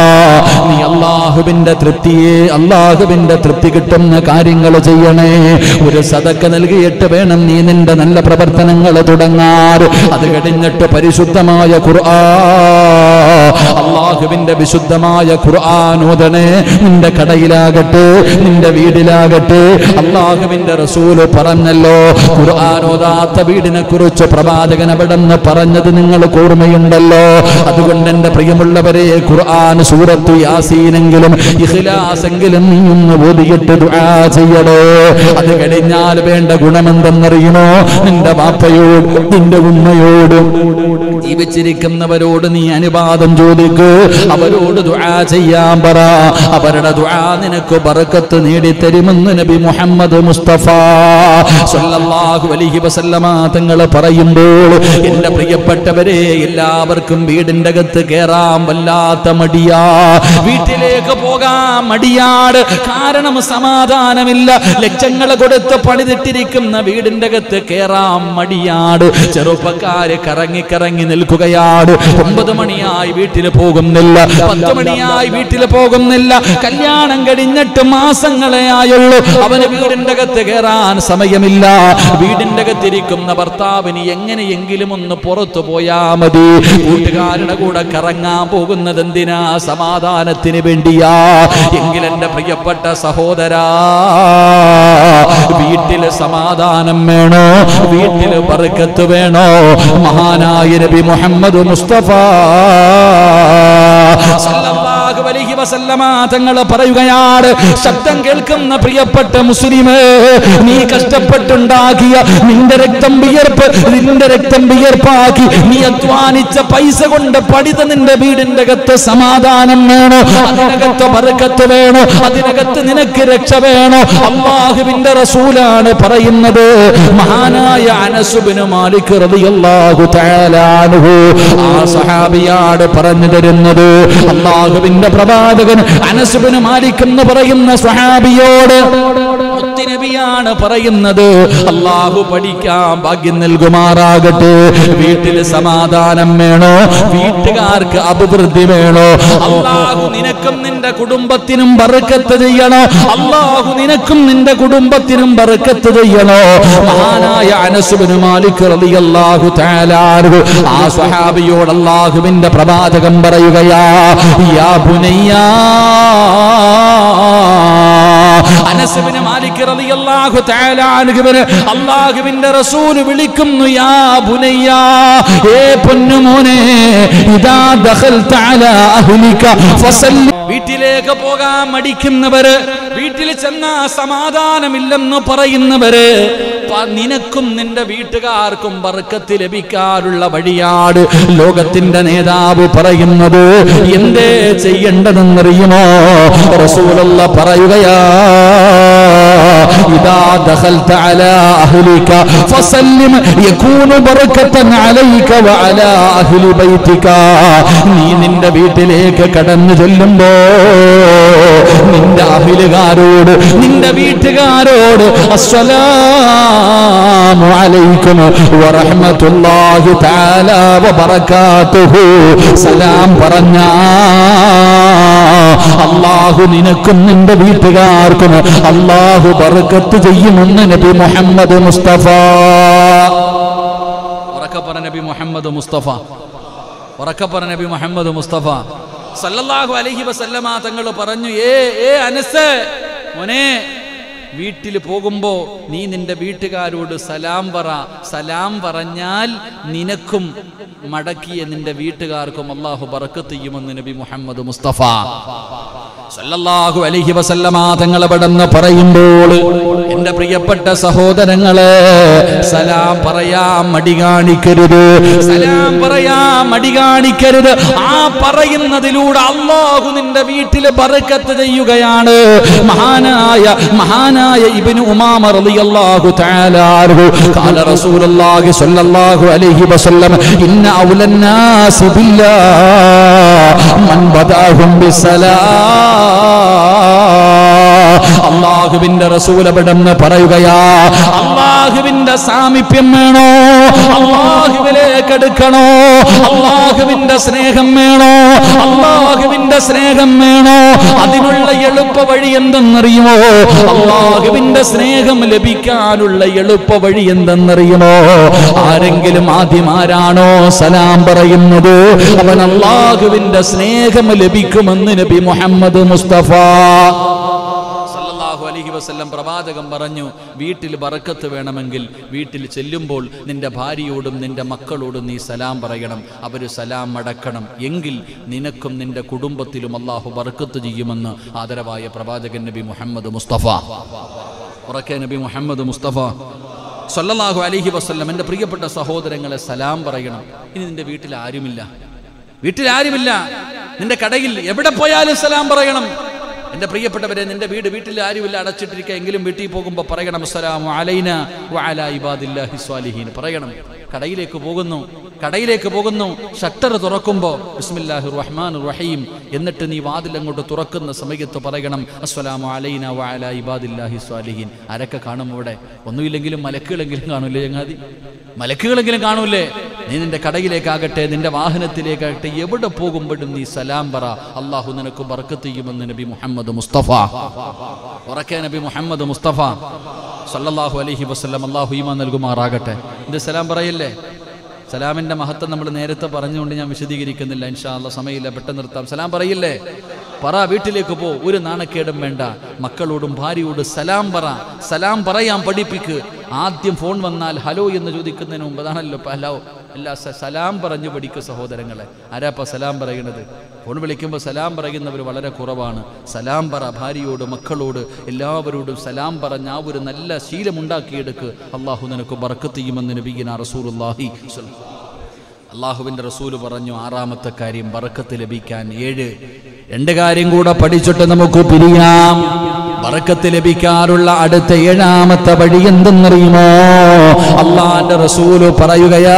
നീ അള്ളാഹുവിന്റെ തൃപ്തിയെ അള്ളാഹുവിന്റെ തൃപ്തി കിട്ടുന്ന കാര്യങ്ങൾ ചെയ്യണേ ഒരു സതക്ക നൽകിയിട്ട് വേണം നീ നിന്റെ നല്ല പ്രവർത്തനങ്ങൾ തുടങ്ങാറ് അത് കഴിഞ്ഞിട്ട് പരിശുദ്ധമായ ഖുർആ അള്ളാഹുവിന്റെ വിശുദ്ധമായ ഖുർആാനോദനെ നിന്റെ കടയിലാകട്ടെ നിന്റെ വീടിലാകട്ടെ അള്ളാഹുവിന്റെ റസൂല് പറഞ്ഞല്ലോ ഖുർആാനോദാത്ത വീടിനെ കുറിച്ച് പ്രവാചകൻ അവിടെ നിന്ന് പറഞ്ഞത് നിങ്ങൾക്ക് ഓർമ്മയുണ്ടല്ലോ അതുകൊണ്ട് എന്റെ പ്രിയമുള്ളവരെ ഖുർആൻ സൂറത്തു യാസീനെങ്കിലും ഇഖ്ലാസെങ്കിലും നീ ഒന്ന് ഓതിയിട്ട് ദുആ ചെയ്യടോ അത് കഴിഞ്ഞാൽ വേണ്ട ഗുണമെന്തെന്നറിയുമോ നിന്റെ വാപ്പയോട് നിന്റെ ഉമ്മയോടും ജീവിച്ചിരിക്കുന്നവരോട് നീ അനുവാദം ചോദിക്കൂ അവരോട് ദുആ ചെയ്യാൻ പറ അവരുടെ ദുആ നിനക്ക് ബർക്കത്ത് നേടിത്തരുമെന്ന് നബി മുഹമ്മദ് മുസ്തഫ സല്ലല്ലാഹു അലൈഹി വസല്ലമ തങ്ങൾ പറയുമ്പോൾ എൻ്റെ പ്രിയപ്പെട്ടവരെ എല്ലാവർക്കും വീടിൻ്റെ അകത്ത് കയറാൻ വല്ലാത്ത മടിയാ വീട്ടിലേക്ക് പോകാൻ മടിയാട് കാരണം സമാധാനമില്ല ലക്ഷങ്ങൾ കൊടുത്ത് പണിതിട്ടിരിക്കുന്ന വീടിൻ്റെ അകത്ത് കയറാൻ മടിയാട് ചെറുപ്പക്കാര് കറങ്ങി കറങ്ങി നിൽക്കുകയാണ് ഒമ്പത് മണിയായി വീട്ടിൽ പോകുന്നില്ല പത്ത് മണിയായി വീട്ടിൽ പോകുന്നില്ല കല്യാണം കഴിഞ്ഞിട്ട് മാസങ്ങളെ ആയുള്ളൂ അവന് വീടിന്റെ അകത്ത് കയറാൻ സമയമില്ല വീടിന്റെ അകത്തിരിക്കുന്ന ഭർത്താവിന് എങ്ങനെയെങ്കിലും ഒന്ന് പുറത്തു പോയാ മതി കൂട്ടുകാരുടെ കൂടെ കറങ്ങാൻ പോകുന്നത് എന്തിനാ സമാധാനത്തിന് വേണ്ടിയാ എങ്കിൽ എന്റെ പ്രിയപ്പെട്ട സഹോദരാ വീട്ടില് സമാധാനം വേണോ വീട്ടില് ബർക്കത്ത് വേണോ മഹാനായ നബി മുഹമ്മദ് മുസ്തഫ സല്ലല്ലാഹു അലൈഹി വസല്ലമ തങ്ങൾ പറയുകയാണ് ശബ്ദം കേൾക്കുന്ന പ്രിയപ്പെട്ട മുസ്ലിമേ നീ കഷ്ടപ്പെട്ടുണ്ടാക്കിയ നിന്റെ രക്തം വിയർപ്പ് നിന്റെ രക്തം വിയർപ്പാക്കി നീ അധ്വാനിച്ച പൈസ കൊണ്ട് പടിത നിന്റെ വീടിന്റെ അകത്ത് സമാധാനം വേണോ അതിനകത്ത് ബർക്കത്ത് വേണോ അതിനകത്ത് നിനക്ക് രക്ഷ വേണോ അള്ളാഹുവിന്റെ റസൂലാണ് പറയുന്നത് മഹാനായ അനസുബിന് മാലിക് റളിയല്ലാഹു തആല അൻഹു ആ സഹാബിയാണ് പറഞ്ഞു തരുന്നത് അള്ളാഹുവിന്റെ പ്രവാചകൻ അനസുബിന് മാലിക് എന്ന് പറയുന്ന സ്വഹാബിയോട് മുത്തുനബിയാണ് പറയുന്നത് അള്ളാഹു പഠിക്കാൻ ഭാഗ്യം നൽകുമാറാകട്ടെ വീട്ടിൽ സമാധാനം വേണോ വീട്ടുകാർക്ക് അഭിവൃദ്ധി വേണോ അള്ളാഹു നിനക്കും നിന്റെ കുടുംബത്തിനും ബർക്കത്ത് ചെയ്യണോ അള്ളാഹു നിനക്കും നിന്റെ കുടുംബത്തിനും ബർക്കത്ത് ചെയ്യണോ മഹാനായ അനസുബിന് മാലിക് റളിയല്ലാഹു തആല അൻഹു ആ സ്വഹാബിയോട് അള്ളാഹുവിന്റെ പ്രവാചകം പറയുകയാ യാ ബുനയ്യാ അനസുബിന് മാലിക് റളിയല്ലാഹു തആല അൻഹുവിന് അല്ലാഹുവിന്റെ റസൂൽ വിളിക്കുന്നു യാ ബുനയ്യ ഏ പൊന്നുമോനെ ഇദാ ദഖൽത അലാ അഹ്ലിക ഫസല്ലി വീട്ടിലേക്ക് പോകാൻ മടിക്കുന്നവര് വീട്ടിൽ ചെന്ന സമാധാനമില്ലെന്ന് പറയുന്നവര് പ- നിനക്കും നിന്റെ വീട്ടുകാർക്കും ബർക്കത്ത് ലഭിക്കാനുള്ള വഴിയാണ് ലോകത്തിന്റെ നേതാവ് പറയുന്നത് എന്തേ ചെയ്യേണ്ടതെന്നറിയുമോ റസൂലുള്ള പറയുകയാ ഇതാ ദഖൽത അലാ അഹ്ലിക ഫസല്ലിം യകൂനു ബർക്കത്തൻ അലൈക വഅലാ അഹ്ലി ബൈതിക നീ നിന്റെ വീട്ടിലേക്ക് കടന്നു ചെല്ലുമ്പോ നിന്റെ അഹിലുകാരോട് നിന്റെ വീട്ടുകാരോട് അസ്സലാമു അലൈക്കും വറഹ്മത്തുള്ളാഹി തആല വബറകാതുഹു സലാം പറഞ്ഞ അള്ളാഹു നിനക്കും നിന്റെ വീട്ടുകാർക്കും അള്ളാഹു ബർക്കത്ത് ചെയ്യുമെന്ന് നബി മുഹമ്മദ് മുസ്തഫ ഉറക്കപ്പറ നബി മുഹമ്മദ് മുസ്തഫ ഉറക്കപ്പറ നബി മുഹമ്മദ് മുസ്തഫ സല്ലല്ലാഹു അലൈഹി വസല്ലമ തങ്ങൾ പറഞ്ഞു ഏ ഏ അനസ് മോനെ വീട്ടിൽ പോകുമ്പോ നീ നിന്റെ വീട്ടുകാരോട് സലാം പറ സലാം പറഞ്ഞാൽ നിനക്കും മടക്കിയ നിന്റെ വീട്ടുകാർക്കും അള്ളാഹു ബറക്കത്ത് ചെയ്യുമെന്ന് നബി മുഹമ്മദ് മുസ്തഫ സല്ലല്ലാഹു അലൈഹി വസല്ലമ തങ്ങൾ അവിടെന്ന് പറയുമ്പോൾ എന്റെ പ്രിയപ്പെട്ട സഹോദരങ്ങളെ സലാം പറയാൻ മടി കാണിക്കരുത് സലാം പറയാൻ മടി കാണിക്കരുത് ആ പറയുന്നതിലൂടെ അള്ളാഹു നിന്റെ വീട്ടിൽ ബർക്കത്ത് ചെയ്യുകയാണ് മഹാനായ മഹാനായ ഇബ്നു ഉമാമ റളിയല്ലാഹു തആല അൻഹു ഖാല റസൂലുള്ളാഹി സ്വല്ലല്ലാഹു അലൈഹി വസല്ലം ഇന്ന ഔലൻ നാസി ബില്ലാഹ് മൻ ബദാഹും ബിസലാം അള്ളാഹുവിന്റെ റസൂലപടെന്ന് പറയുകയാ അള്ളാഹുവിന്റെ സാമീപ്യം വേണോ അള്ളാഹുവിലേക്ക് എടുക്കണോ അള്ളാഹുവിന്റെ സ്നേഹം വേണോ അള്ളാഹുവിന്റെ സ്നേഹം വേണോ അതിനുള്ള എളുപ്പ വഴി എന്തെന്നറിയുമോ അള്ളാഹുവിന്റെ സ്നേഹം ലഭിക്കാനുള്ള എളുപ്പ വഴി എന്തെന്നറിയുമോ ആരെങ്കിലും ആദ്യം ആരാണോ സലാം പറയുന്നത് അവൻ അള്ളാഹുവിന്റെ സ്നേഹം ലഭിക്കുമെന്ന് നബി മുഹമ്മദ് മുസ്തഫ സല്ലല്ലാഹു അലൈഹി വസല്ലം പ്രവാചകം പറഞ്ഞു വീട്ടിൽ ബറക്കത്ത് വേണമെങ്കിൽ വീട്ടിൽ ചെല്ലുമ്പോൾ നിന്റെ ഭാര്യയോടും നിന്റെ മക്കളോടും നീ സലാം പറയണം അവർ സലാം മടക്കണം എങ്കിൽ നിനക്കും നിന്റെ കുടുംബത്തിലും അള്ളാഹു ബറക്കത്ത് ചെയ്യുമെന്ന് ആദരവായ പ്രവാചകൻ നബി മുഹമ്മദ് മുസ്തഫ ഉറക്കെ നബി മുഹമ്മദ് മുസ്തഫ സല്ലല്ലാഹു അലൈഹി വസല്ലം എൻ്റെ പ്രിയപ്പെട്ട സഹോദരങ്ങളെ സലാം പറയണം ഇനി നിന്റെ വീട്ടിൽ ആരുമില്ല വീട്ടിൽ ആരുമില്ല നിന്റെ കടയിൽ എവിടെ പോയാലും സലാം പറയണം എൻ്റെ പ്രിയപ്പെട്ടവരെ നിന്റെ വീട് വീട്ടിൽ ആരുമില്ല അടച്ചിട്ടിരിക്കുക എങ്കിലും വീട്ടിൽ പോകുമ്പോൾ പറയണം അസ്സലാമു അലൈന വഅലാ ഇബാദില്ലാഹി സ്വാലിഹീൻ പറയണം കടയിലേക്ക് പോകുന്നു കടയിലേക്ക് പോകുന്നു ഷട്ടർ തുറക്കുമ്പോൾ ബിസ്മില്ലാഹി റഹ്മാൻ റഹീം എന്നിട്ട് നീ വാതിൽ അങ്ങോട്ട് തുറക്കുന്ന സമയത്ത് പറയണം അസ്സലാമു അലൈന വഅലാ ഇബാദില്ലാഹി സ്വാലിഹീൻ ആരൊക്കെ കാണും ഇവിടെ ഒന്നുമില്ലെങ്കിലും മലക്കുകളെങ്കിലും കാണൂലേ ചങ്ങാതി മലക്കുകളെങ്കിലും കാണൂലേ നീ നിന്റെ കടയിലേക്കാകട്ടെ നിന്റെ വാഹനത്തിലേക്കാകട്ടെ എവിടെ പോകുമ്പോഴും നീ സലാം പറ അള്ളാഹു നിനക്ക് ബർക്കത്ത് ചെയ്യുമെന്ന് നബി മുഹമ്മദ് മുസ്തഫ ഉറക്കെ നബി മുഹമ്മദ് മുസ്തഫ സല്ലല്ലാഹു അലൈഹി വസല്ലം അള്ളാഹു ഈമാൻ നൽകുമാറാകട്ടെ ഇത് സലാം പറയല്ലേ സലാമിന്റെ മഹത്വം നമ്മൾ നേരത്തെ പറഞ്ഞുകൊണ്ട് ഞാൻ വിശദീകരിക്കുന്നില്ല ഇൻഷാ അല്ല സമയമില്ല പെട്ടെന്ന് നിർത്താം സലാം പറയില്ലേ പറ വീട്ടിലേക്ക് പോ ഒരു നാണക്കേടും വേണ്ട മക്കളോടും ഭാര്യയോട് സലാം പറ സലാം പറയാൻ പഠിപ്പിക്ക് ആദ്യം ഫോൺ വന്നാൽ ഹലോ എന്ന് ചോദിക്കുന്നതിന് മുമ്പ് അതാണല്ലോ ഇപ്പൊ ഹലോ അല്ല സ- സലാം പറഞ്ഞു പഠിക്കുക സഹോദരങ്ങളെ ആരാപ്പ സലാം പറയുന്നത് ഫോൺ വിളിക്കുമ്പോൾ സലാം പറയുന്നവർ വളരെ കുറവാണ് സലാം പറ ഭാര്യയോട് മക്കളോട് എല്ലാവരോടും സലാം പറഞ്ഞ് ആ ഒരു നല്ല ശീലമുണ്ടാക്കിയെടുക്ക് അള്ളാഹു നിനക്ക് ബർക്കത്ത് ചെയ്യുമെന്ന് നബീന റസൂലുള്ളാഹി സ്വല്ലല്ലാഹു അള്ളാഹുവിൻ്റെ റസൂല് പറഞ്ഞു ആറാമത്തെ കാര്യം ബറക്കത്ത് ലഭിക്കാൻ ഏഴ് രണ്ട് കാര്യം കൂടെ പഠിച്ചിട്ട് നമുക്ക് പിരിയാം ബറക്കത്ത് ലഭിക്കാനുള്ള അടുത്ത ഏഴാമത്തെ വഴി എന്തെന്നറിയുമോ അള്ളാന്റെ റസൂല് പറയുകയാ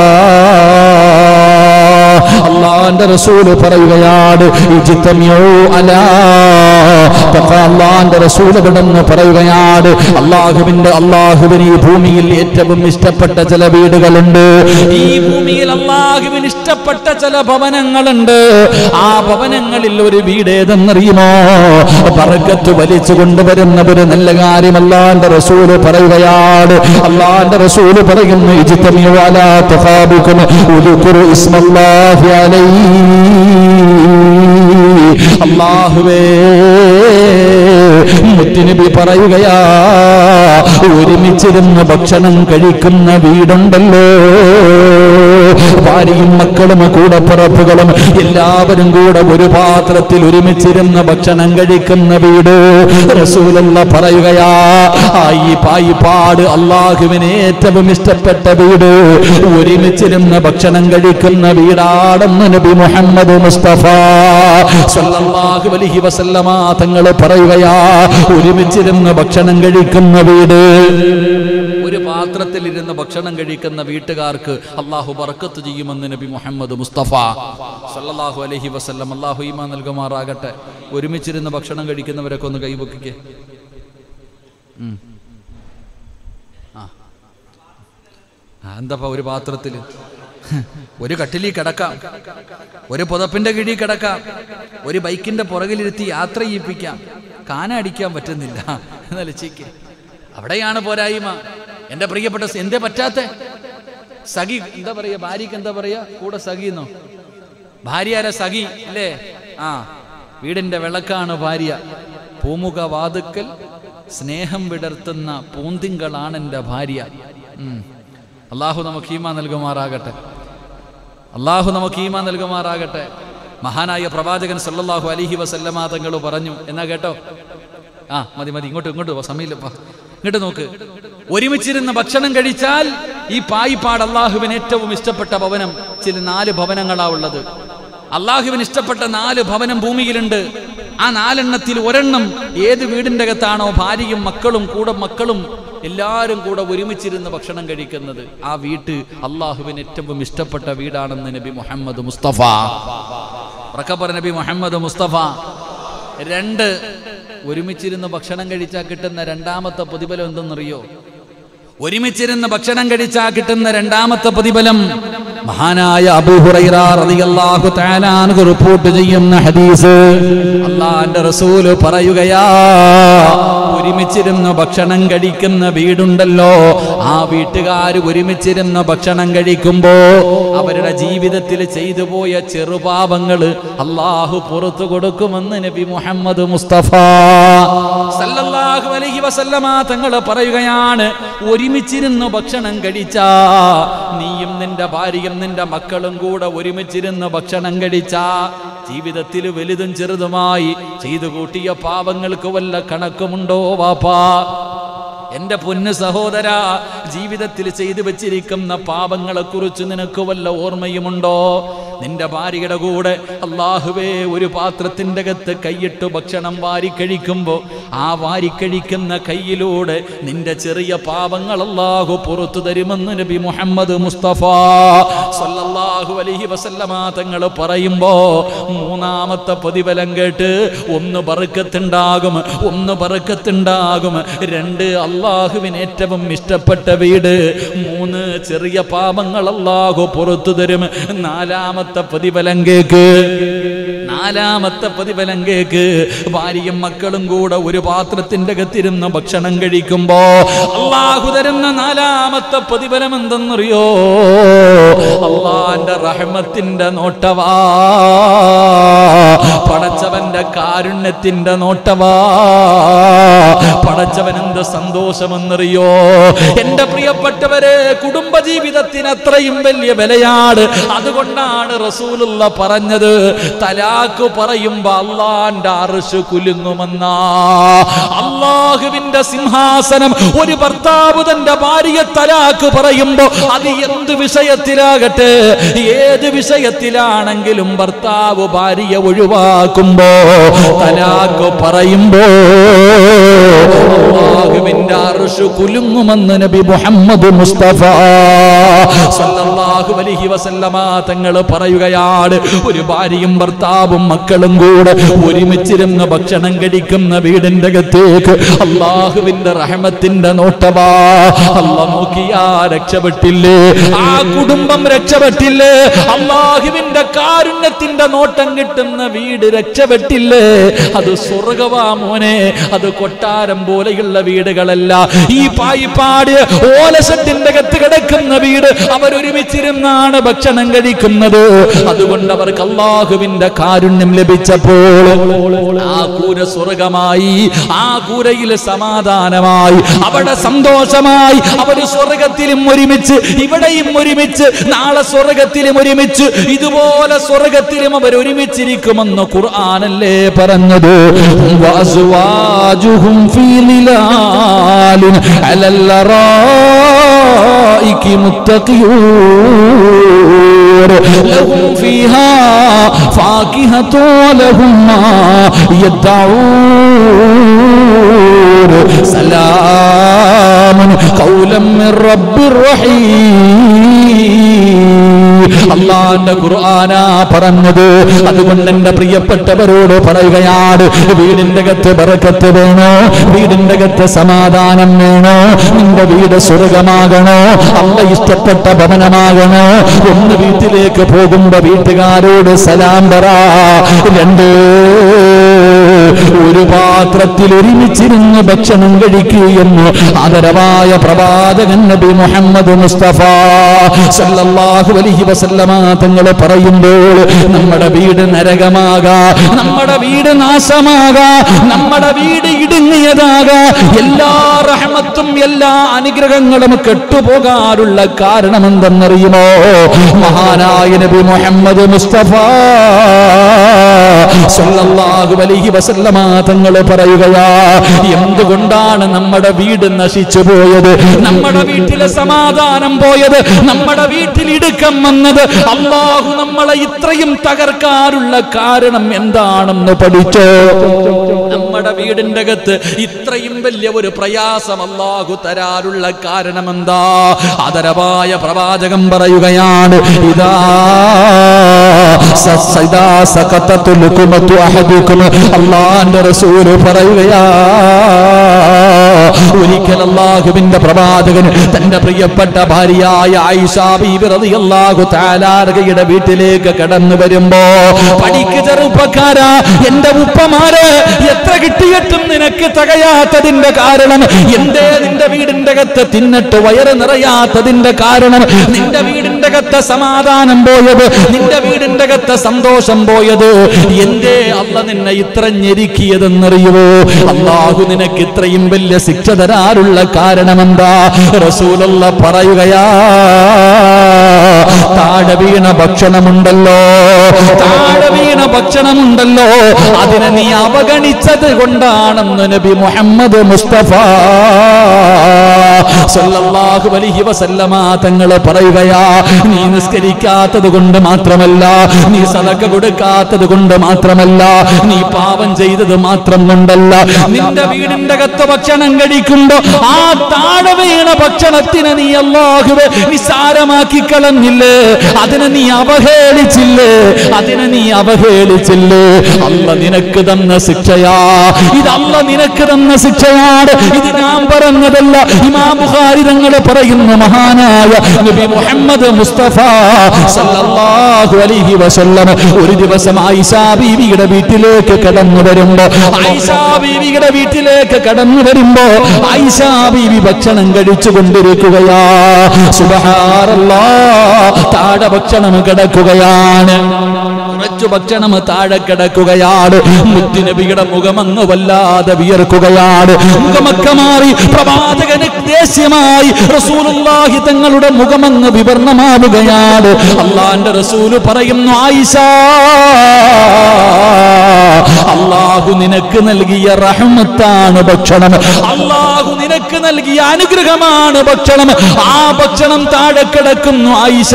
അള്ളാന്റെ റസൂല് പറയുകയാണ് ഇജ്തമിഊ അലാ തഖ അള്ളാന്റെ റസൂല് കിടന്ന് പറയുകയാണ് അള്ളാഹുവിന്റെ അള്ളാഹുവിന് ഈ ഭൂമിയിൽ ഏറ്റവും ഇഷ്ടപ്പെട്ട ചില വീടുകളുണ്ട് ഈ ഭൂമിയിൽ അള്ളാഹുവിന് ഇഷ്ടപ്പെട്ട ചില ഭവനങ്ങളുണ്ട് ആ ഭവനങ്ങളിൽ ഒരു വീട് ഏതെന്നറിയുമോ പറക്കത്ത് വലിച്ചു കൊണ്ടുവരുന്ന ഒരു നല്ല കാര്യം അള്ളാന്റെ റസൂല് പറയുകയാണ് അള്ളാന്റെ റസൂല് പറയുന്നു ഇജ്തമിഊ അലാ തഖാബുക്കും ഉദ്കുറു ഇസ്മല്ലാഹി അലൈഹി അള്ളാഹുവേ മുത്തുനബി പറയുകയാ ഒരുമിച്ചിരുന്ന് ഭക്ഷണം കഴിക്കുന്ന വീടുണ്ടല്ലോ ഭാര്യയും മക്കളും കൂടപ്പിറപ്പുകളും എല്ലാവരും കൂടെ ഒരു പാത്രത്തിൽ ഒരുമിച്ചിരുന്ന് ഭക്ഷണം കഴിക്കുന്ന വീട് റസൂലുള്ള പറയുകയാ ആ ഈ പായിപ്പാട് അള്ളാഹുവിന് ഏറ്റവും ഇഷ്ടപ്പെട്ട വീട് ഒരുമിച്ചിരുന്ന് ഭക്ഷണം കഴിക്കുന്ന വീടാണെന്ന് നബി മുഹമ്മദ് മുസ്തഫ സല്ലല്ലാഹു അലൈഹി വസല്ലമ തങ്ങൾ പറയുകയാ ഒരുമിച്ചിരുന്ന് ഭക്ഷണം കഴിക്കുന്ന വീട് ഒരു പാത്രത്തിൽ ഇരുന്ന് ഭക്ഷണം കഴിക്കുന്ന വീട്ടുകാർക്ക് അള്ളാഹു ബർക്കത്ത് ചെയ്യുമെന്ന് നബി മുഹമ്മദ് മുസ്തഫ സല്ലല്ലാഹു അലൈഹി വസല്ലം അള്ളാഹു ഈമാ നൽകുമാറാകട്ടെ ഒരുമിച്ചിരുന്ന് ഭക്ഷണം കഴിക്കുന്നവരൊക്കെ ഒന്ന് കൈവക്കിക്കേ ഉം. ആ ആ, എന്താപ്പാ ഒരു പാത്രത്തിൽ ഒരു കട്ടിലിൽ കിടക്കാം ഒരു പുതപ്പിന്റെ കീഴിൽ കിടക്കാം ഒരു ബൈക്കിന്റെ പുറകിലിരുത്തി യാത്ര ചെയ്യിപ്പിക്കാം കാന അടിക്കാൻ പറ്റുന്നില്ല എന്നലച്ചിക്ക് അവിടെയാണ് പോരായ്മ എന്റെ പ്രിയപ്പെട്ട സ- എന്തേ പറ്റാത്ത സഖി എന്താ പറയാ ഭാര്യക്ക് എന്താ പറയാ കൂടെ സഖിന്നോ ഭാര്യ ആരാ സഖി അല്ലേ ആ വീടിന്റെ വിളക്കാണ് ഭാര്യ പൂമുഖ വാതുക്കൽ സ്നേഹം വിടർത്തുന്ന പൂന്തിങ്കളാണ് എൻ്റെ ഭാര്യ ഉം. അള്ളാഹു നമുക്ക് ഈമ നൽകുമാറാകട്ടെ അള്ളാഹു നമുക്ക് ഈമ നൽകുമാറാകട്ടെ മഹാനായ പ്രവാചകൻ സല്ലല്ലാഹു അലിഹി വസല്ലമ തങ്ങൾ പറഞ്ഞു എന്നാ കേട്ടോ ആ മതി മതി ഇങ്ങോട്ട് ഇങ്ങോട്ട് പോ, സമയമില്ലപ്പാ ഇങ്ങോട്ട് നോക്ക് ഒരുമിച്ചിരുന്ന് ഭക്ഷണം കഴിച്ചാൽ ഈ പായിപ്പാട് അള്ളാഹുവിന് ഏറ്റവും ഇഷ്ടപ്പെട്ട ഭവനം ചില നാല് ഭവനങ്ങളാ ഉള്ളത് അള്ളാഹുവിന് ഇഷ്ടപ്പെട്ട നാല് ഭവനം ഭൂമിയിലുണ്ട് ആ നാലെണ്ണത്തിൽ ഒരെണ്ണം ഏത് വീടിന്റെ അകത്താണോ ഭാര്യയും മക്കളും കൂടെ മക്കളും എല്ലാവരും കൂടെ ഒരുമിച്ചിരുന്ന് ഭക്ഷണം കഴിക്കുന്നത് ആ വീട്ട് അള്ളാഹുവിന് ഏറ്റവും ഇഷ്ടപ്പെട്ട വീടാണെന്ന് നബി മുഹമ്മദ് മുസ്തഫ ഉറക്കപ്പറ നബി മുഹമ്മദ് മുസ്തഫ രണ്ട് ഒരുമിച്ചിരുന്ന് ഭക്ഷണം കഴിച്ചാൽ കിട്ടുന്ന രണ്ടാമത്തെ പ്രതിഫലം എന്തെന്നറിയോ ഒരുമിച്ചിരുന്ന് ഭക്ഷണം കഴിച്ചാൽ കിട്ടുന്ന രണ്ടാമത്തെ പ്രതിഫലം മഹാനായ അബൂഹുറൈറ റളിയല്ലാഹു തആല അൻഹു റിപ്പോർട്ട് ചെയ്യുന്ന ഹദീസ് അള്ളാന്റെ റസൂല് പറയുകയാ ഒരുമിച്ചിരുന്ന് ഭക്ഷണം കഴിക്കുന്ന വീടുണ്ടല്ലോ ആ വീട്ടുകാർ ഒരുമിച്ചിരുന്ന് ഭക്ഷണം കഴിക്കുമ്പോ അവരുടെ ജീവിതത്തിൽ ചെയ്തു പോയ ചെറുപാപങ്ങള് അള്ളാഹു പുറത്തു കൊടുക്കുമെന്ന് നബി മുഹമ്മദ് മുസ്തഫ സല്ലല്ലാഹു അലൈഹി വസല്ലമ തങ്ങൾ പറയുകയാണ് ഒരുമിച്ചിരുന്ന് ഭക്ഷണം കഴിച്ചാ നീയും നിന്റെ ഭാര്യയും നിന്റെ മക്കളും കൂടെ ഒരുമിച്ചിരുന്ന് ഭക്ഷണം കഴിച്ചാ ജീവിതത്തിൽ വലുതും ചെറുതുമായി ചെയ്തു കൂട്ടിയ പാപങ്ങൾക്ക് വല്ല കണക്കുമുണ്ടോ വാപ്പാ എന്റെ പൊന്ന് സഹോദര ജീവിതത്തിൽ ചെയ്തു വെച്ചിരിക്കുന്ന പാപങ്ങളെ കുറിച്ച് നിനക്ക് വല്ല ഓർമ്മയുമുണ്ടോ നിന്റെ ഭാര്യയുടെ കൂടെ അള്ളാഹുവേ ഒരു പാത്രത്തിന്റെ അകത്ത് കൈയിട്ട് ഭക്ഷണം വാരി കഴിക്കുമ്പോ ആ വാരി കഴിക്കുന്ന കൈയിലൂടെ നിന്റെ ചെറിയ പാപങ്ങൾ അള്ളാഹു പുറത്തു തരുമെന്ന് നബി മുഹമ്മദ് മുസ്തഫ സല്ലല്ലാഹു അലൈഹി വസല്ലമ തങ്ങൾ പറയുമ്പോ മൂന്നാമത്തെ പ്രതിഫലം കേട്ട് ഒന്ന് ബറുക്കത്തുണ്ടാകും ഒന്ന് ബറുക്കത്തുണ്ടാകും രണ്ട് അള്ളാഹുവിന് ഏറ്റവും ഇഷ്ടപ്പെട്ട വീട് മൂന്ന് ചെറിയ പാപങ്ങൾ അല്ലാഹു പുറത്തു തരും നാലാമത്തെ പ്രതിഫലം കേക്ക് നാലാമത്തെ പ്രതിഫലം കേക്ക് ഭാര്യയും മക്കളും കൂടെ ഒരു പാത്രത്തിന്റെ അകത്തിരുന്ന് ഭക്ഷണം കഴിക്കുമ്പോ അള്ളാഹു തരുന്ന നാലാമത്തെ പ്രതിഫലം എന്തെന്നറിയോ അള്ളാന്റെ റഹ്മത്തിന്റെ നോട്ടവാ പടച്ചവന്റെ കാരുണ്യത്തിന്റെ നോട്ടവാ പടച്ചവൻ എന്ത് സന്തോഷമെന്നറിയോ എന്റെ പ്രിയപ്പെട്ടവരെ കുടുംബജീവിതത്തിന് അത്രയും വലിയ വിലയാണ് അതുകൊണ്ടാണ് റസൂലുള്ള പറഞ്ഞത് തലാക്ക് പറയുമ്പോ അള്ളാന്റെ അറിഷ് കുലുങ്ങുമെന്ന അള്ളാഹുവിന്റെ സിംഹാസനം ഒരു ഭർത്താവ് തന്റെ ഭാര്യയെ തലാക്ക് പറയുമ്പോ അത് എന്ത് വിഷയത്തിലാകട്ടെ ഏത് വിഷയത്തിലാണെങ്കിലും ഭർത്താവ് ഭാര്യയെ ഒഴിവാക്കുമ്പോ തലാക്ക് പറയുമ്പോ അള്ളാഹുവിന്റെ അറിഷ് കുലുങ്ങുമെന്ന് നബി മുഹമ്മദ് മുസ്തഫ സല്ലല്ലാഹു അലൈഹി വസല്ലമ തങ്ങൾ പറയുകയാണ് ഒരു ഭാര്യയും ഭർത്താവും മക്കളും കൂടെ ഒരുമിച്ചിരുന്ന് ഭക്ഷണം കഴിക്കുന്ന വീടിന്റെ അകത്തേക്ക് അള്ളാഹുവിന്റെ റഹമത്തിന്റെ നോട്ടവാ അല്ല നോക്കിയാ രക്ഷപ്പെട്ടില്ലേ ആ കുടുംബം രക്ഷപ്പെട്ടില്ലേ അള്ളാഹുവിന്റെ കാരുണ്യത്തിന്റെ നോട്ടം കിട്ടുന്ന വീട് രക്ഷപ്പെട്ടില്ലേ അത് സ്വർഗവാ മോനെ അത് കൊട്ടാരം പോലെയുള്ള വീടുകളല്ല ഈ പായിപ്പാട് ഓലസത്തിന്റെ അകത്ത് കിടക്കുന്ന വീട് അവരൊരുമിച്ചിരുന്നാണ് ഭക്ഷണം കഴിക്കുന്നത് അതുകൊണ്ട് അവർക്ക് അള്ളാഹുവിന്റെ കാരുണ്യം ലഭിച്ചപ്പോൾ ആ കൂര സ്വർഗമായി ആ കൂരയിൽ സമാധാനമായി അവിടെ സന്തോഷമായി അവര് സ്വർഗത്തിലും ഒരുമിച്ച് ഇവിടെയും ഒരുമിച്ച് നാളെ സ്വർഗത്തിലും ഒരുമിച്ച് ഇതുപോലെ സ്വർഗത്തിലും അവർ ഒരുമിച്ചിരിക്കുമെന്ന് ഖുർആാനല്ലേ പറഞ്ഞത് വഅസ്വാജുഹും ഫീ ളിലാലിൻ അലൽ അറായികി മുത്തഖിയൂർ ലഹും ഫീഹാ ഫാകിഹത്തു വലഹും മാ യദ്ദഊർ സലാമുൻ ഖൗലം മിർ റബ്ബിർ റഹീം അള്ളാന്റെ ഖുർആനാ പറഞ്ഞത് അതുകൊണ്ട് എന്റെ പ്രിയപ്പെട്ടവരോട് പറയുകയാണ് വീടിന്റെ അകത്ത് ബറക്കത്ത് വേണോ വീടിന്റെ അകത്ത് സമാധാനം വേണോ നിന്റെ വീട് സ്വർഗമാകണോ അല്ല ഇഷ്ടപ്പെട്ട ഭവനമാകണോ ഒന്ന് വീട്ടിലേക്ക് പോകുമ്പോ വീട്ടുകാരോട് സലാം പറ രണ്ട് ഒരു പാത്രത്തിൽ ഒരുമിച്ചിരുന്ന് ഭക്ഷണം കഴിക്കുകയെന്ന് ആദരവായ പ്രവാചകൻ നബി മുഹമ്മദ് മുസ്തഫ സല്ലല്ലാഹു അലൈഹി വസല്ലമ തങ്ങൾ പറയുമ്പോൾ നമ്മുടെ വീട് നരകമാകാ നമ്മുടെ വീട് നാശമാകാ നമ്മുടെ വീട് ഇടുങ്ങിയതാകാ എല്ലാ റഹ്മത്തും എല്ലാ അനുഗ്രഹങ്ങളും കെട്ടുപോകാനുള്ള കാരണം എന്തെന്നറിയുമോ മഹാനായ നബി മുഹമ്മദ് മുസ്തഫ സല്ലല്ലാഹു അലൈഹി വസല്ലമ തങ്ങൾ പറയുകയാ എന്തുകൊണ്ടാണ് നമ്മുടെ വീട് നശിച്ചു പോയത് നമ്മുടെ വീട്ടിലെ സമാധാനം പോയത് നമ്മുടെ വീട്ടിൽ ഇടുക്കം വന്നത് അള്ളാഹു നമ്മളെ ഇത്രയും തകർക്കാനുള്ള കാരണം എന്താണെന്ന് പഠിച്ചോ നമ്മുടെ വീടിന്റെ അകത്ത് ഇത്രയും വലിയ ഒരു പ്രയാസം അള്ളാഹു തരാനുള്ള കാരണം എന്താ ആദരവായ പ്രവാചകം പറയുകയാണ് ഇതാ സ- ഇതാ സഖത്തത്തുൽ ലുക്കുമത്തു അഹദിക്കും അള്ളാന്റെ റസൂല് പറയുകയാ ഒരിക്കൽ അള്ളാഹുവിന്റെ പ്രവാചകൻ തന്റെ പ്രിയപ്പെട്ട ഭാര്യയായ ആയിഷ ബീബി റളിയല്ലാഹു തആലാർഗയുടെ വീട്ടിലേക്ക് കടന്നു വരുമ്പോ പഠിക്ക് ചെറുപ്പക്കാരാ എന്റെ ഉപ്പമാര് എത്ര കിട്ടിയിട്ടും നിനക്ക് തികയാത്തതിന്റെ കാരണം എന്തേ നിന്റെ വീടിന്റെ അകത്ത് തിന്നിട്ട് വയറ് നിറയാത്തതിന്റെ കാരണം നിന്റെ വീടിന്റെ അകത്ത് സമാധാനം പോയത് നിന്റെ വീടിന്റെ അകത്ത് സന്തോഷം പോയത് എന്തേ അല്ല നിന്നെ ഇത്ര ഞെരുക്കിയതെന്നറിയുവോ അള്ളാഹു നിനക്ക് ഇത്രയും വലിയ ശിക്ഷ തരാറുള്ള കാരണമെന്താ റസൂലുള്ള പറയുകയാ താഴെ വീണ ഭക്ഷണമുണ്ടല്ലോ താഴെ വീണ ഭക്ഷണമുണ്ടല്ലോ അതിനെ നീ അവഗണിച്ചത് കൊണ്ടാണെന്ന് നബി മുഹമ്മദ് മുസ്തഫ സല്ലല്ലാഹു അലൈഹി വസല്ലമ തങ്ങൾ പറയുകയാ നീ നിസ്കരിക്കാത്തത് കൊണ്ട് മാത്രമല്ല നീ സദക്ക കൊടുക്കാത്തത് കൊണ്ട് മാത്രമല്ല നീ പാപം ചെയ്തത് മാത്രം കൊണ്ടല്ല നിന്റെ വീടിന്റെ അകത്ത് ഭക്ഷണം കഴിക്കുമ്പോ ആ താഴെ വീണ ഭക്ഷണത്തിനെ നീ അല്ലാഹുവെ നിസാരമാക്കി കളഞ്ഞില്ലേ അതിനെ നീ അവഹേളിച്ചില്ലേ അതിനെ നീ അവഹേളിച്ചില്ലേ അല്ല നിനക്ക് തന്ന ശിക്ഷയാ ഇത് അല്ല നിനക്ക് തന്ന ശിക്ഷയാണ് ഇത് ഞാൻ പറഞ്ഞതല്ല ഇമാം ബുഖാരി തങ്ങൾ പറയുന്ന മഹാനായ നബി മുഹമ്മദ് മുസ്തഫ സല്ലല്ലാഹു അലൈഹി വസല്ലം ഒരു ദിവസം ആയിഷാ ബീവിയുടെ വീട്ടിലേക്ക് കടന്നു വരുമ്പോ ആയിഷാ ബീവിയുടെ വീട്ടിലേക്ക് കടന്നു വരുമ്പോ ആയിഷാ ബീവി ഭക്ഷണം കഴിച്ചു കൊണ്ടിരിക്കുകയാ സുബഹാനല്ലാ താഴെ ഭക്ഷണം കിടക്കുകയാണ് കുറച്ചു ഭക്ഷണം താഴെ കിടക്കുകയാണ് മുത്തുനബിയുടെ മുഖമങ്ങ് വല്ലാതെ വിയർക്കുകയാണ് മുഖമൊക്കെ മാറി പ്രവാചകന് ദേഷ്യമായി റസൂലുള്ളാഹി തങ്ങളുടെ മുഖമങ്ങ് വിവർണമാവുകയാണ് അള്ളാന്റെ റസൂല് പറയുന്നു ആയിഷ അള്ളാഹു നിനക്ക് നൽകിയ റഹ്മത്താണ് ഭക്ഷണം അള്ളാഹു നിനക്ക് നൽകിയ അനുഗ്രഹമാണ് ഭക്ഷണം ആ ഭക്ഷണം താഴെ കിടക്കുന്നു ആയിഷ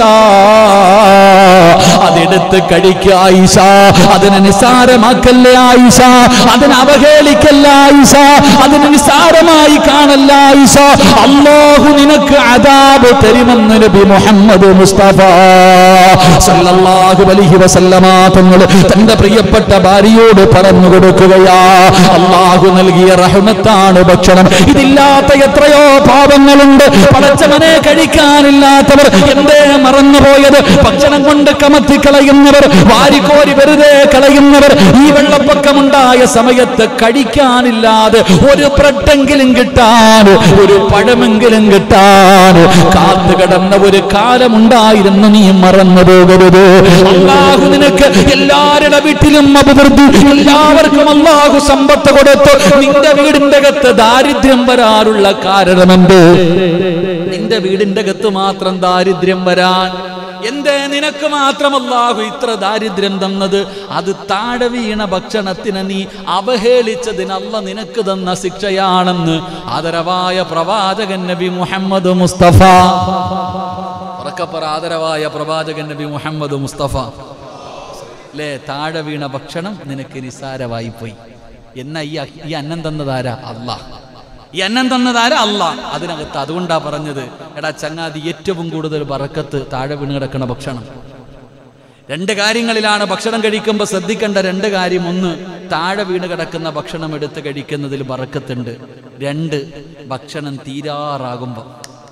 അതെടുത്ത് കഴിക്കുക ആയിഷ അതിനെ നിസാരമാക്കല്ലേ ആയിഷ അതിനെ അവഹേളിക്കല്ല ആയിഷ അതിനെ നിസാരമായി കാണല്ല ആയിഷ അള്ളാഹു നിനക്ക് അതാബ് തരുമെന്ന് നബി മുഹമ്മദ് മുസ്തഫ സല്ലല്ലാഹു അലൈഹി വസല്ലമ തങ്ങൾ തന്റെ പ്രിയപ്പെട്ട ഭാര്യയോട് പറഞ്ഞു കൊടുക്കുകയാ അള്ളാഹു നൽകിയ റഹ്മത്താണ് ഭക്ഷണം ഇതില്ലാത്ത എത്രയോ പാപങ്ങളുണ്ട് പടച്ചവനെ കഴിക്കാനില്ലാത്തവർ എന്തേ മറന്നുപോയത് ഭക്ഷണം കൊണ്ട് കമത്തി കളയുന്നവർ വാരിക്കോരി വെറുതെ കളയുന്നവർ ഈ വെള്ളപ്പൊക്കമുണ്ടായ സമയത്ത് കഴിക്കാനില്ലാതെ ഒരു ബ്രെഡെങ്കിലും കിട്ടാൻ ഒരു പഴമെങ്കിലും കിട്ടാൻ കാത്തു കിടന്ന ഒരു കാലമുണ്ടായിരുന്നു നീ മറന്നു പോകരുത് അള്ളാഹു നിനക്ക് എല്ലാവരുടെ വീട്ടിലും അഭിവൃദ്ധി എല്ലാവർക്കും അള്ളാഹു സമ്പത്ത് കൊടുത്തു നിന്റെ വീടിന്റെ അകത്ത് ദാരിദ്ര്യം വരാനുള്ള കാരണമെന്ത് നിന്റെ വീടിന്റെ അകത്ത് മാത്രം ദാരിദ്ര്യം വരാൻ എന്തേ നിനക്ക് മാത്രം അല്ലാഹു ഇത്ര ദാരിദ്ര്യം തന്നത് അത് താഴെ വീണ ഭക്ഷണത്തിന് നീ അവഹേളിച്ചതിന് അല്ല നിനക്ക് തന്ന ശിക്ഷയാണെന്ന് ആദരവായ പ്രവാചകൻ നബി മുഹമ്മദ് മുസ്തഫ ഉറക്കപ്പറ ആദരവായ പ്രവാചകൻ നബി മുഹമ്മദ് മുസ്തഫ അല്ലേ താഴെ വീണ ഭക്ഷണം നിനക്ക് നിസാരമായി പോയി എന്ന ഈ അ- ഈ അന്നം തന്നതാരാ അള്ളാഹ് ഈ അന്നം തന്നതാരാ അള്ളാഹ് അതിനകത്ത് അതുകൊണ്ടാ പറഞ്ഞത് എടാ ചങ്ങാതി ഏറ്റവും കൂടുതൽ ബറക്കത്ത് താഴെ വീണ് കിടക്കണ ഭക്ഷണം രണ്ട് കാര്യങ്ങളിലാണ് ഭക്ഷണം കഴിക്കുമ്പോൾ ശ്രദ്ധിക്കേണ്ട രണ്ട് കാര്യം ഒന്ന് താഴെ വീണ് കിടക്കുന്ന ഭക്ഷണം എടുത്ത് കഴിക്കുന്നതിൽ ബറക്കത്തുണ്ട് രണ്ട് ഭക്ഷണം തീരാറാകുമ്പോൾ